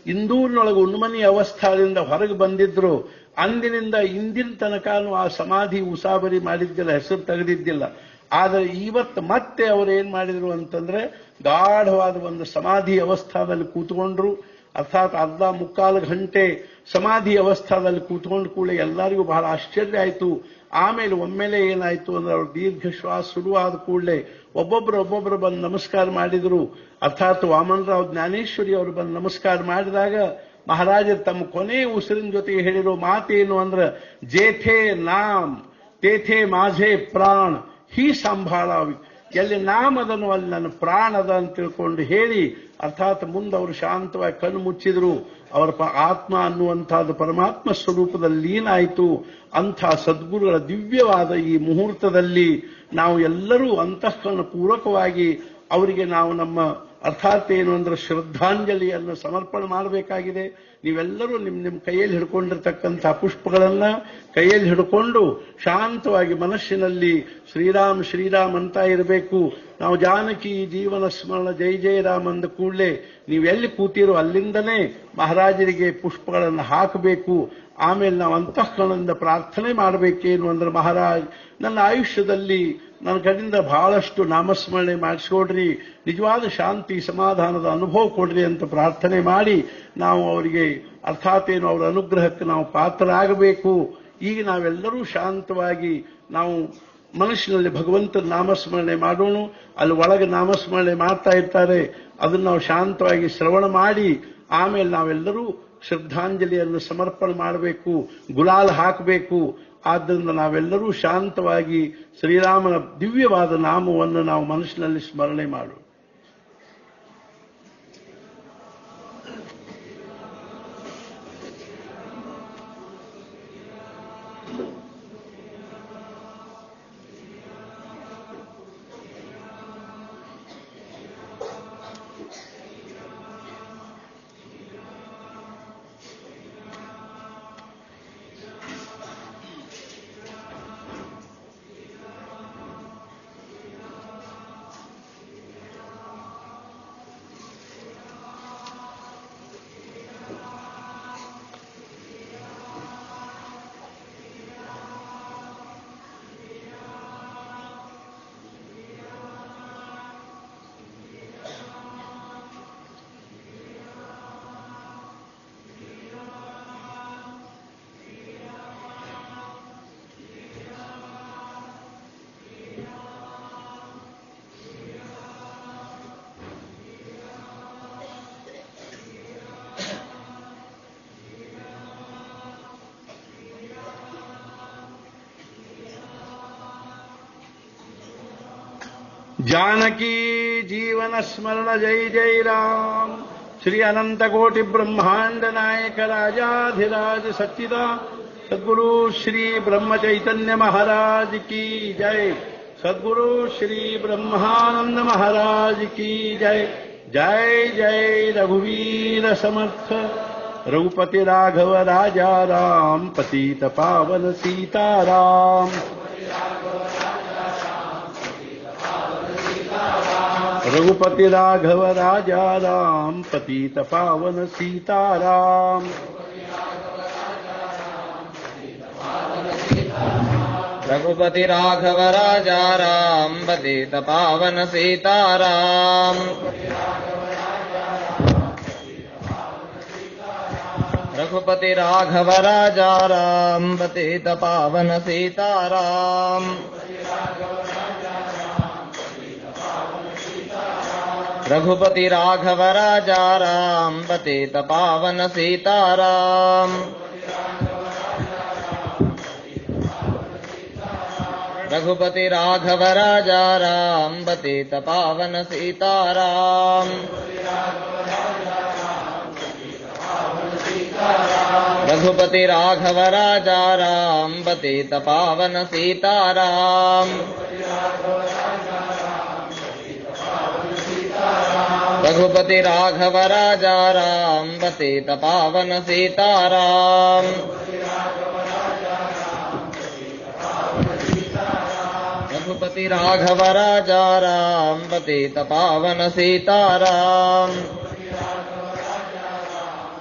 ಇಂದೂರಿನೊಳಗೆ ಉಣ್ಮನಿ ಅವಸ್ಥಾದಿಂದ ಹೊರಗೆ ಬಂದಿದ್ರು ಅಂದಿನಿಂದ ಇಂದಿನ ತನಕನೂ ಆ ಸಮಾಧಿ ಉಸಾಬರಿ ಮಾಡಿದ್ದಿಲ್ಲ ಹೆಸರು ತೆಗೆದಿದ್ದಿಲ್ಲ ಆದರೆ ಇವತ್ತು ಮತ್ತೆ ಅವರು ಏನ್ ಮಾಡಿದ್ರು ಅಂತಂದ್ರೆ ಗಾಢವಾದ ಒಂದು ಸಮಾಧಿ ಅವಸ್ಥಾದಲ್ಲಿ ಕೂತ್ಕೊಂಡ್ರು ಅರ್ಥಾತ್ ಅರ್ಧ ಮುಕ್ಕಾಲು ಗಂಟೆ ಸಮಾಧಿ ಅವಸ್ಥಾದಲ್ಲಿ ಕೂತ್ಕೊಂಡು ಕೂಡಲೇ ಎಲ್ಲರಿಗೂ ಬಹಳ ಆಶ್ಚರ್ಯ ಆಯಿತು ಆಮೇಲೆ ಒಮ್ಮೆಲೆ ಏನಾಯ್ತು ಅಂದ್ರೆ ಅವ್ರ ದೀರ್ಘ ಶ್ವಾಸ ಶುರುವಾದ ಕೂಡಲೇ ಒಬ್ಬೊಬ್ರು ಒಬ್ಬೊಬ್ರು ಬಂದು ನಮಸ್ಕಾರ ಮಾಡಿದ್ರು ಅರ್ಥಾತ್ ವಾಮನರಾವ್ ಜ್ಞಾನೇಶ್ವರಿ ಅವರು ಬಂದು ನಮಸ್ಕಾರ ಮಾಡಿದಾಗ ಮಹಾರಾಜರು ತಮ್ಮ ಕೊನೆ ಉಸಿರಿನ ಜೊತೆಗೆ ಹೇಳಿರೋ ಮಾತೇನು ಅಂದ್ರೆ ಜೇಥೆ ನಾಮ್ ತೇಥೆ ಮಾಝೆ ಪ್ರಾಣ್ ಹೀ ಸಂಭಾಳಾವಿ ಎಲ್ಲಿ ನಾಮದನು ಅಲ್ಲಿ ನನ್ನ ಪ್ರಾಣ ಅದ ಅಂತ ತಿಳ್ಕೊಂಡು ಹೇಳಿ ಅರ್ಥಾತ್ ಮುಂದೆ ಅವರು ಶಾಂತವಾಗಿ ಕಣ್ಣು ಮುಚ್ಚಿದ್ರು ಅವರ ಪ- ಆತ್ಮ ಅನ್ನುವಂಥದ್ದು ಪರಮಾತ್ಮ ಸ್ವರೂಪದಲ್ಲಿ ಲೀನಾಯಿತು ಅಂಥ ಸದ್ಗುರುಗಳ ದಿವ್ಯವಾದ ಈ ಮುಹೂರ್ತದಲ್ಲಿ ನಾವು ಎಲ್ಲರೂ ಅಂತಃಕರಣ ಪೂರ್ವಕವಾಗಿ ಅವರಿಗೆ ನಾವು ನಮ್ಮ ಅರ್ಥಾತ್ ಏನು ಅಂದ್ರೆ ಶ್ರದ್ಧಾಂಜಲಿಯನ್ನು ಸಮರ್ಪಣೆ ಮಾಡಬೇಕಾಗಿದೆ ನೀವೆಲ್ಲರೂ ನಿಮ್ ನಿಮ್ಮ ಕೈಯಲ್ಲಿ ಹಿಡ್ಕೊಂಡಿರ್ತಕ್ಕಂಥ ಪುಷ್ಪಗಳನ್ನ ಕೈಯಲ್ಲಿ ಹಿಡ್ಕೊಂಡು ಶಾಂತವಾಗಿ ಮನಸ್ಸಿನಲ್ಲಿ ಶ್ರೀರಾಮ್ ಶ್ರೀರಾಮ್ ಅಂತ ಇರಬೇಕು ನಾವು ಜಾನಕಿ ಜೀವನ ಸ್ಮರಣ ಜೈ ಜೈ ರಾಮ್ ಅಂದ ಕೂಡಲೇ ನೀವೆಲ್ಲಿ ಕೂತಿರೋ ಅಲ್ಲಿಂದನೇ ಮಹಾರಾಜರಿಗೆ ಪುಷ್ಪಗಳನ್ನು ಹಾಕಬೇಕು ಆಮೇಲೆ ನಾವು ಅಂತಃಕರಣದಿಂದ ಪ್ರಾರ್ಥನೆ ಮಾಡಬೇಕೇನು ಅಂದ್ರೆ ಮಹಾರಾಜ್ ನನ್ನ ಆಯುಷ್ಯದಲ್ಲಿ ನನ್ನ ಕಡೆಯಿಂದ ಬಹಳಷ್ಟು ನಾಮಸ್ಮರಣೆ ಮಾಡಿಸ್ಕೊಡ್ರಿ ನಿಜವಾದ ಶಾಂತಿ ಸಮಾಧಾನದ ಅನುಭವ ಕೊಡ್ರಿ ಅಂತ ಪ್ರಾರ್ಥನೆ ಮಾಡಿ ನಾವು ಅವರಿಗೆ ಅರ್ಥಾತ್ ಏನು ಅವರ ಅನುಗ್ರಹಕ್ಕೆ ನಾವು ಪಾತ್ರರಾಗಬೇಕು ಈಗ ನಾವೆಲ್ಲರೂ ಶಾಂತವಾಗಿ ನಾವು ಮನಸ್ಸಿನಲ್ಲಿ ಭಗವಂತನ ನಾಮಸ್ಮರಣೆ ಮಾಡೋಣ ಅಲ್ಲಿ ಒಳಗೆ ನಾಮಸ್ಮರಣೆ ಮಾಡ್ತಾ ಇರ್ತಾರೆ ಅದನ್ನು ನಾವು ಶಾಂತವಾಗಿ ಶ್ರವಣ ಮಾಡಿ ಆಮೇಲೆ ನಾವೆಲ್ಲರೂ ಶ್ರದ್ಧಾಂಜಲಿಯನ್ನು ಸಮರ್ಪಣೆ ಮಾಡಬೇಕು ಗುಲಾಲ್ ಹಾಕಬೇಕು ಆದ್ದರಿಂದ ನಾವೆಲ್ಲರೂ ಶಾಂತವಾಗಿ ಶ್ರೀರಾಮನ ದಿವ್ಯವಾದ ನಾಮವನ್ನು ನಾವು ಮನಸ್ಸಿನಲ್ಲಿ ಸ್ಮರಣೆ ಮಾಡು जानकी जीवन स्मरण जय जय राम श्री अनंत कोटि ब्रह्मांड नायक राजाधिराज सच्चिदा सद्गुरु श्री ब्रह्म चैतन्य महाराज की जय सद्गुरु श्री ब्रह्मानंद महाराज की जय जय जय रघुवीर समर्थ रघुपति राघव राजा राम पतित पावन सीताराम रघुपति राघव राजा राम पतित पावन सीताराम रघुपति राघव राजा राम पतित पावन सीताराम रघुपति राघव राजा राम पतित पावन सीताराम रघुपति राघव राजा राम पतित पावन सीताराम रघुपति राघव राजा राम पतित पावन सीताराम रघुपति राघव राजा राम पतित पावन सीताराम रघुपति राघव राजा राम पतित पावन सीताराम रघुपति राघव राजा राम पतित पावन सीताराम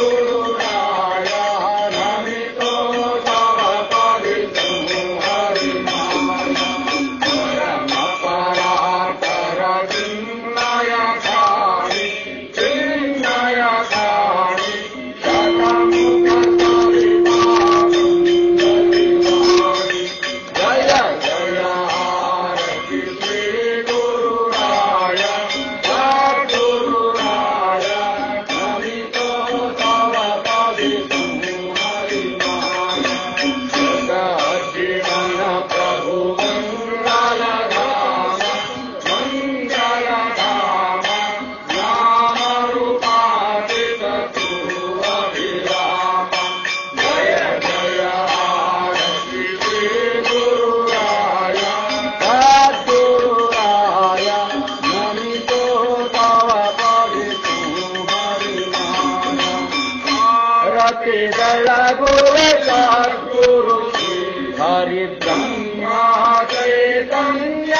ಭಾರತಿ ಬೆಳಗುವೆ ಸದ್ಗುರು ಹರಿ ಬ್ರಹ್ಮ ಚೈತನ್ಯ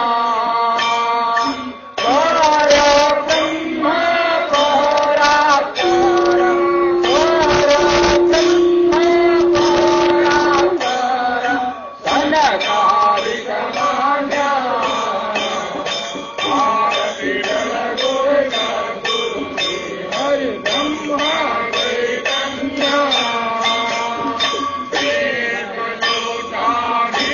ಪರ ಬ್ರಹ್ಮ ಪರಾತ್ಪರ ಪರ ಬ್ರಹ್ಮ ಪರಾತ್ಪರ ಸನಕಾಲಿಕ ಮಾನ್ಯ ಭಾರತಿ ಬೆಳಗುವೆ ಸದ್ಗುರು ಹರಿ ಬ್ರಹ್ಮ ಚೈತನ್ಯ ದೇವಲೋಕಾಧೀಶ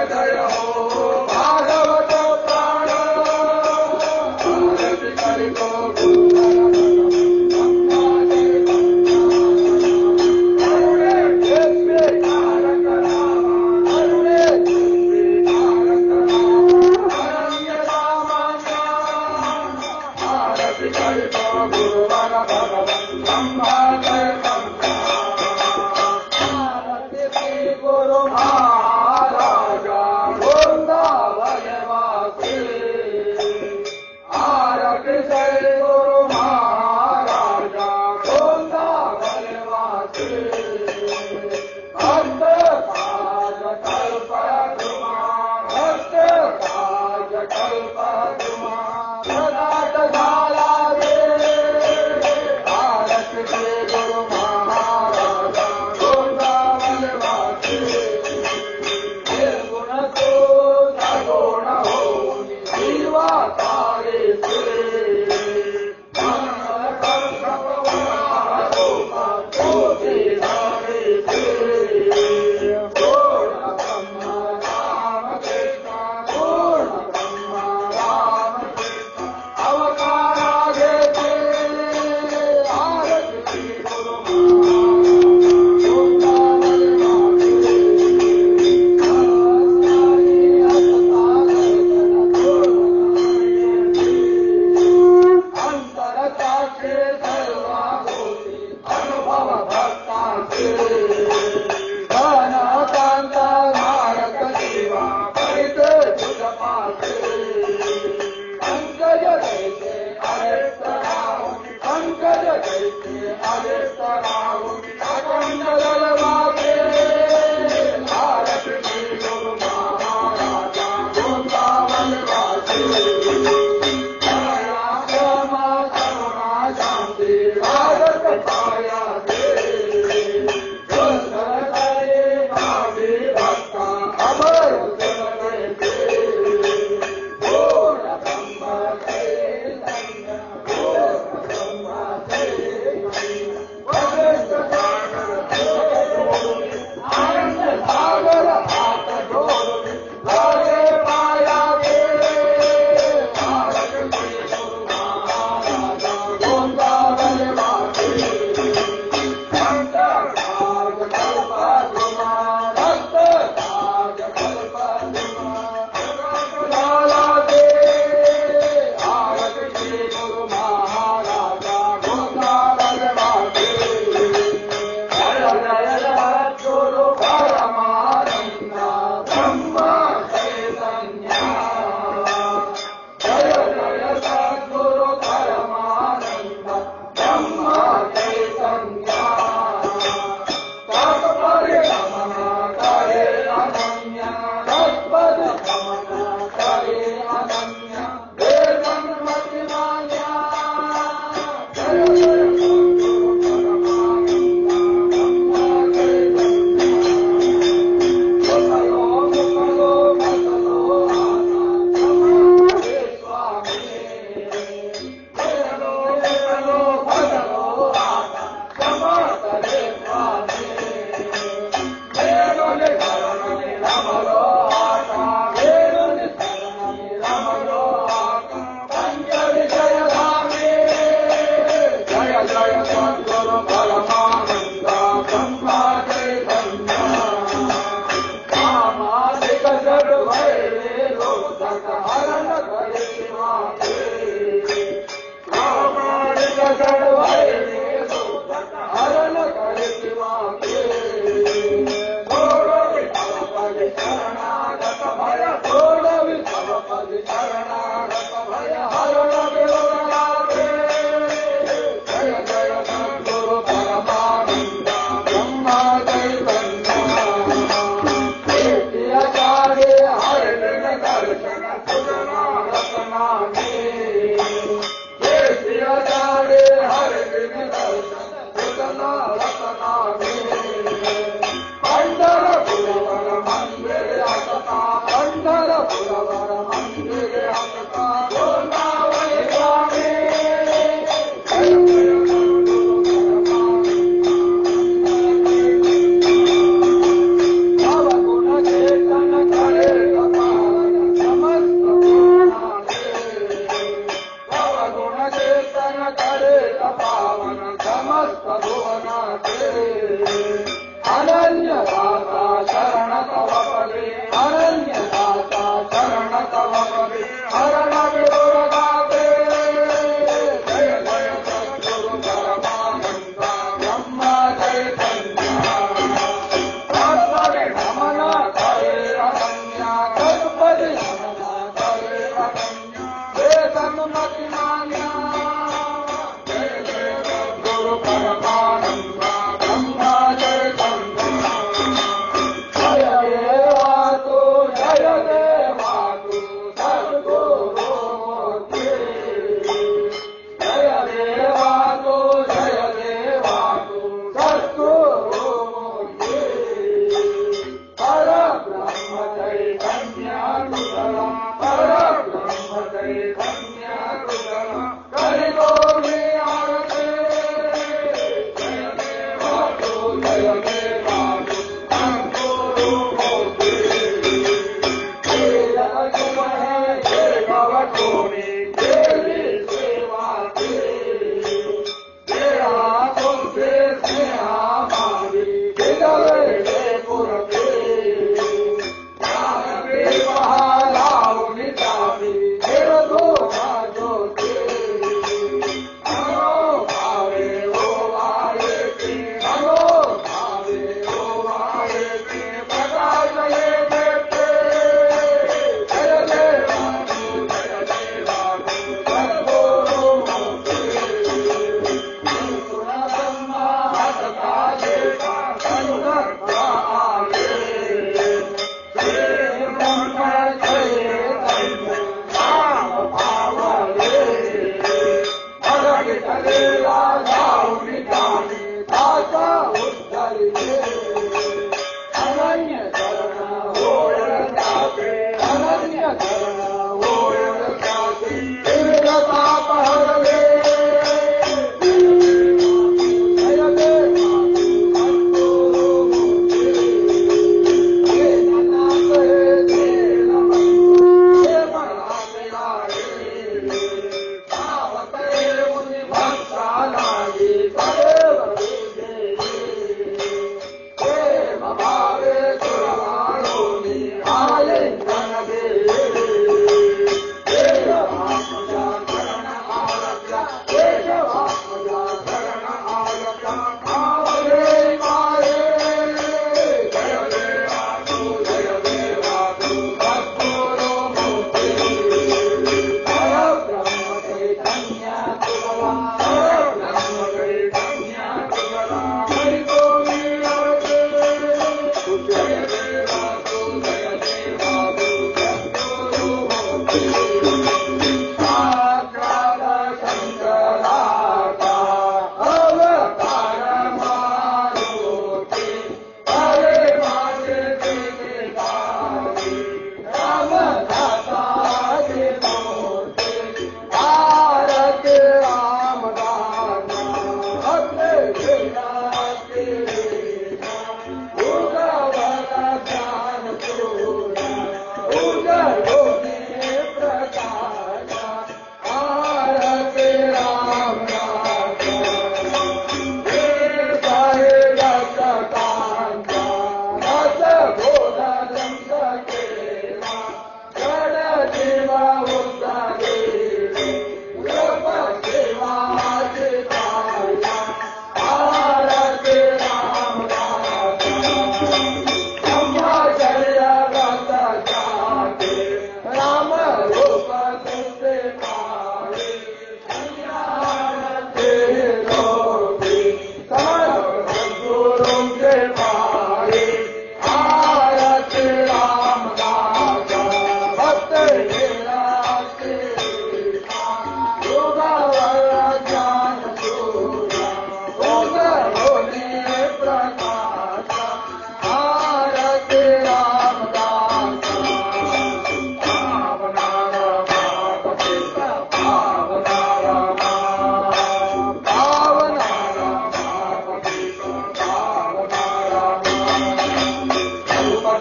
जय हो भागवत प्राण आरती करि को अरुणे देवे तारक राम अरुणे देवे तारक राम अरण्य सामान्य आरती करि को गुरुवर भगवन् ब्रह्मा जय ब्रह्मा आरती श्री गुरु महाराजा वृंदावनवासी आरती श्री गुरु महाराजा वृंदावनवासी भक्त काज कल्प तुमा भक्त काज कल्प तुमा सदात झाला रे आरती श्री गुरु महाराजा वृंदावनवासी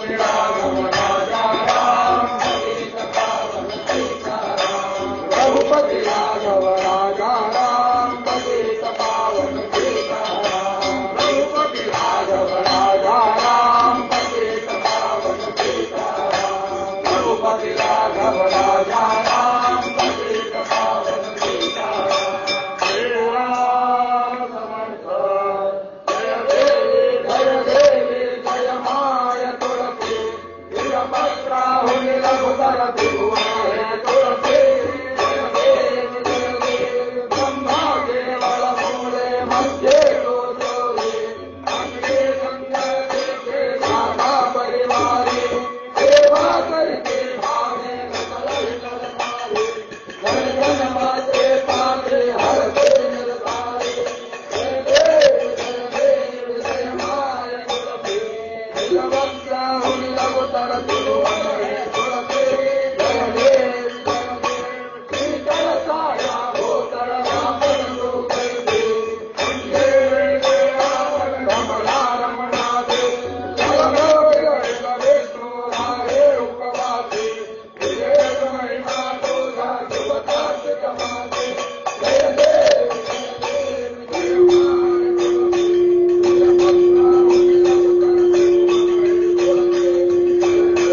रघुपति राघव राजा राम रघुपति राघव राजा राम पतित पावन सीताराम रघुपति राघव राजा राम पतित पावन सीताराम रघुपति राघव राजा राम पतित पावन सीताराम श्री राम समर्थ जय देवी जय देवी जय माय तुलसी वीरभद्राहुनि रघुबर दिगुणाय तुलसी जय देवी जय देवी ब्रह्मा केवल मूले मध्ये गोचोरी अग्नि संजय देखे राधा परिवारी सेवा करके भावे सकल करतारी जन जन माते पाते हर के निर्धारी जय देवी जय देवी जय माय तुलसी वीरभद्राहुनि रघुबर दिगुणाय तुलसी जय देवी जय देवी शीतल साया भूतल रामन लोकैते अंगे रावण कमला रमणादे जगलोक विष्णु राहे उपवासी विजय महिमा तुझा सुभतास कमाते जय देवी जय देवी जय माय तुलसी वीरभद्राहुनि रघुबर दिगुणाय तुलसी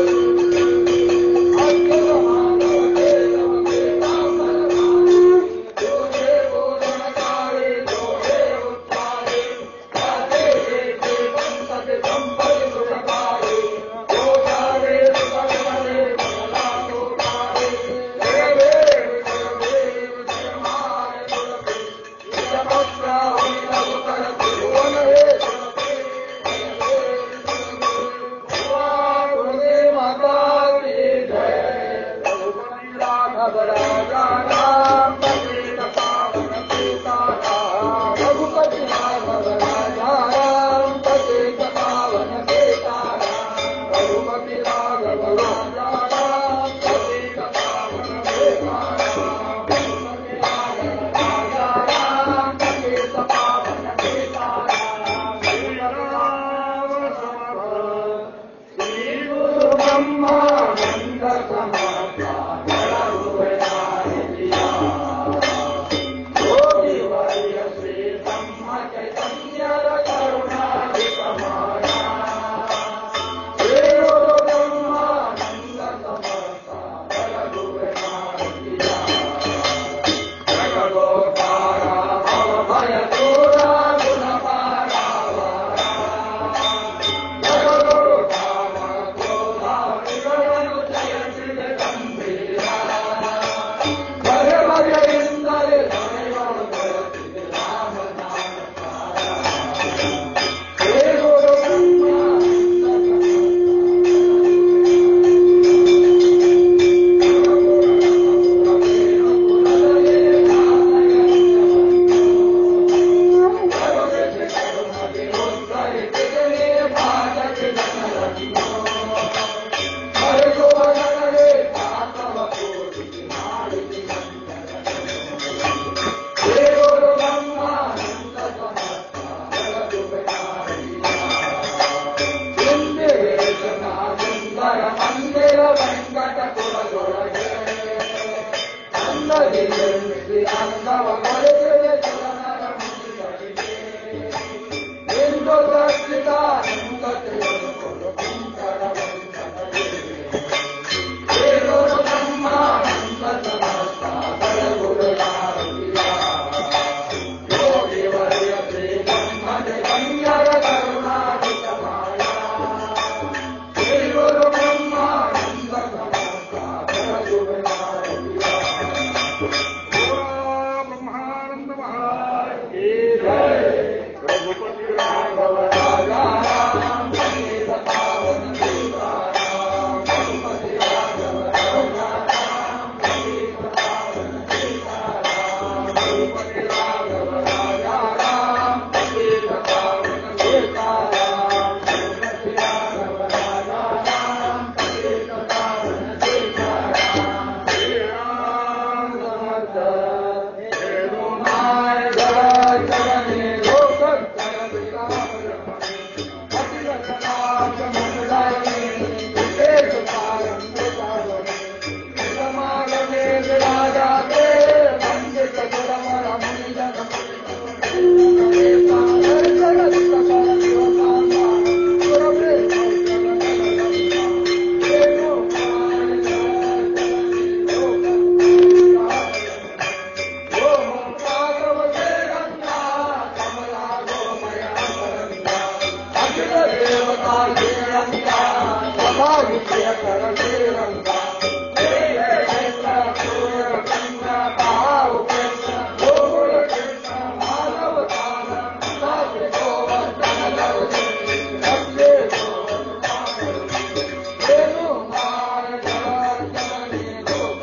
ಪ್ರಿಯಕರ ಶ್ರೀರಂಗ ಜಯ ಕೃಷ್ಣ ಸೂರ್ಯ ಕೃಷ್ಣ ಬಾವು ಕೃಷ್ಣ ಗೋಕುಲ ಕೃಷ್ಣ ಮಾನವ ಕಾಲ ಸಾಧು ಗೋವರ್ಧನ ಲಕ್ಷ್ಮೀ ಲಕ್ಷ್ಮೀ ಏನು ಮಾಯ ಜನನಿ ಲೋಕ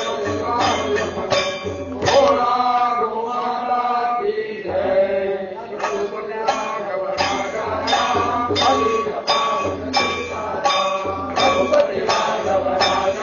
ಗೋರಾ ಗೋಮಾತಾ ಕಿ ಜಯ ರಘುಪತಿ ರಾಘವ ರಾಜಾ ರಾಮ ರಘುಪತಿ ರಾಘವ ರಾಜ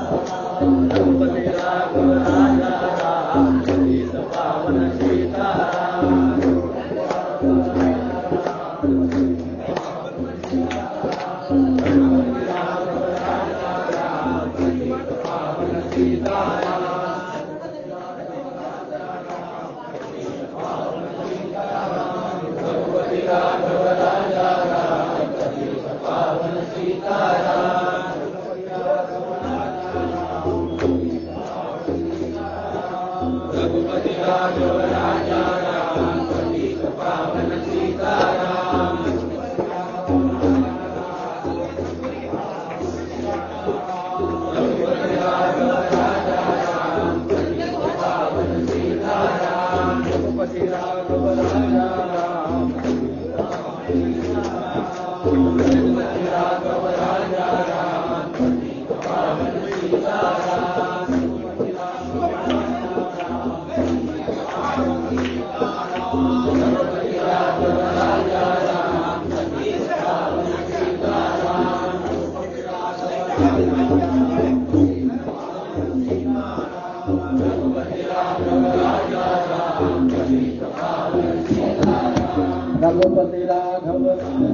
ರಘುಪತಿ ರಾಘವ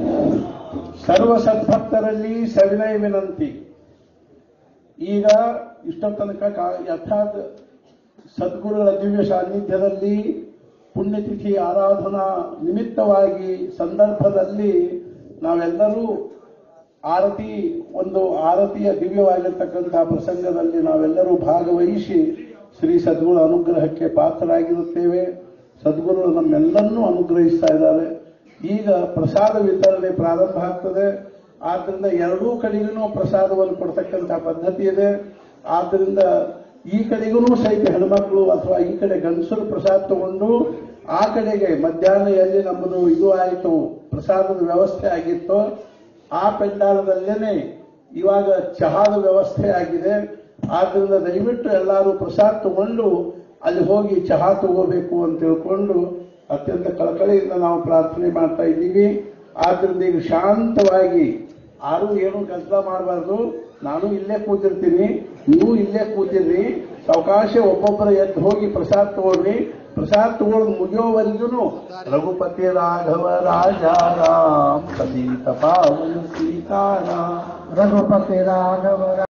ಸರ್ವ ಸದ್ಭಕ್ತರಲ್ಲಿ ಸವಿನಯ ವಿನಂತಿ ಈಗ ಇಷ್ಟೋ ತನಕ ಕಾ- ಯಥಾತ್ ಸದ್ಗುರುಗಳ ದಿವ್ಯ ಸಾನ್ನಿಧ್ಯದಲ್ಲಿ ಪುಣ್ಯತಿಥಿ ಆರಾಧನಾ ನಿಮಿತ್ತವಾಗಿ ಸಂದರ್ಭದಲ್ಲಿ ನಾವೆಲ್ಲರೂ ಆರತಿ ಒಂದು ಆರತಿಯ ದಿವ್ಯವಾಗಿರ್ತಕ್ಕಂತಹ ಪ್ರಸಂಗದಲ್ಲಿ ನಾವೆಲ್ಲರೂ ಭಾಗವಹಿಸಿ ಶ್ರೀ ಸದ್ಗುರು ಅನುಗ್ರಹಕ್ಕೆ ಪಾತ್ರರಾಗಿರುತ್ತೇವೆ ಸದ್ಗುರು ನಮ್ಮೆಲ್ಲರನ್ನೂ ಅನುಗ್ರಹಿಸ್ತಾ ಇದ್ದಾರೆ ಈಗ ಪ್ರಸಾದ ವಿತರಣೆ ಪ್ರಾರಂಭ ಆಗ್ತದೆ ಆದ್ರಿಂದ ಎರಡೂ ಕಡೆಗೂ ಪ್ರಸಾದವನ್ನು ಕೊಡ್ತಕ್ಕಂತಹ ಪದ್ಧತಿ ಇದೆ ಆದ್ರಿಂದ ಈ ಕಡೆಗೂ ಸಹಿತ ಹೆಣ್ಮಕ್ಳು ಅಥವಾ ಈ ಕಡೆ ಗಂಡಸರು ಪ್ರಸಾದ ತಗೊಂಡು ಆ ಕಡೆಗೆ ಮಧ್ಯಾಹ್ನ ಎಲ್ಲಿ ನಮ್ಮದು ಇದು ಆಯಿತು ಪ್ರಸಾದದ ವ್ಯವಸ್ಥೆ ಆಗಿತ್ತು ಆ ಪೆಂಡಾಲದಲ್ಲೇನೆ ಇವಾಗ ಚಹಾದ ವ್ಯವಸ್ಥೆ ಆಗಿದೆ ಆದ್ರಿಂದ ದಯವಿಟ್ಟು ಎಲ್ಲರೂ ಪ್ರಸಾದ ತಗೊಂಡು ಅಲ್ಲಿ ಹೋಗಿ ಚಹಾ ತಗೋಬೇಕು ಅಂತ ತಿಳ್ಕೊಂಡು ಅತ್ಯಂತ ಕಳಕಳಿಯಿಂದ ನಾವು ಪ್ರಾರ್ಥನೆ ಮಾಡ್ತಾ ಇದ್ದೀವಿ ಆದ್ರಿಂದ ಈಗ ಶಾಂತವಾಗಿ ಯಾರು ಏನು ಕೆಲಸ ಮಾಡಬಾರ್ದು ನಾನು ಇಲ್ಲೇ ಕೂತಿರ್ತೀನಿ ನೀವು ಇಲ್ಲೇ ಕೂತಿರ್ರಿ ಅವಕಾಶ ಒಬ್ಬೊಬ್ಬರ ಎದ್ದು ಹೋಗಿ ಪ್ರಸಾದ ತಗೊಳ್ರಿ ಪ್ರಸಾದ ತಗೊಳ್ಳೋದು ಮುಗಿಯೋವರೆಗೂ ರಘುಪತಿ ರಾಘವ ರಾಜಾರಾಮ್ ಸತೀತ ಪಾವನ ಸೀತಾರಾಮ್ ರಘುಪತಿ ರಾಘವ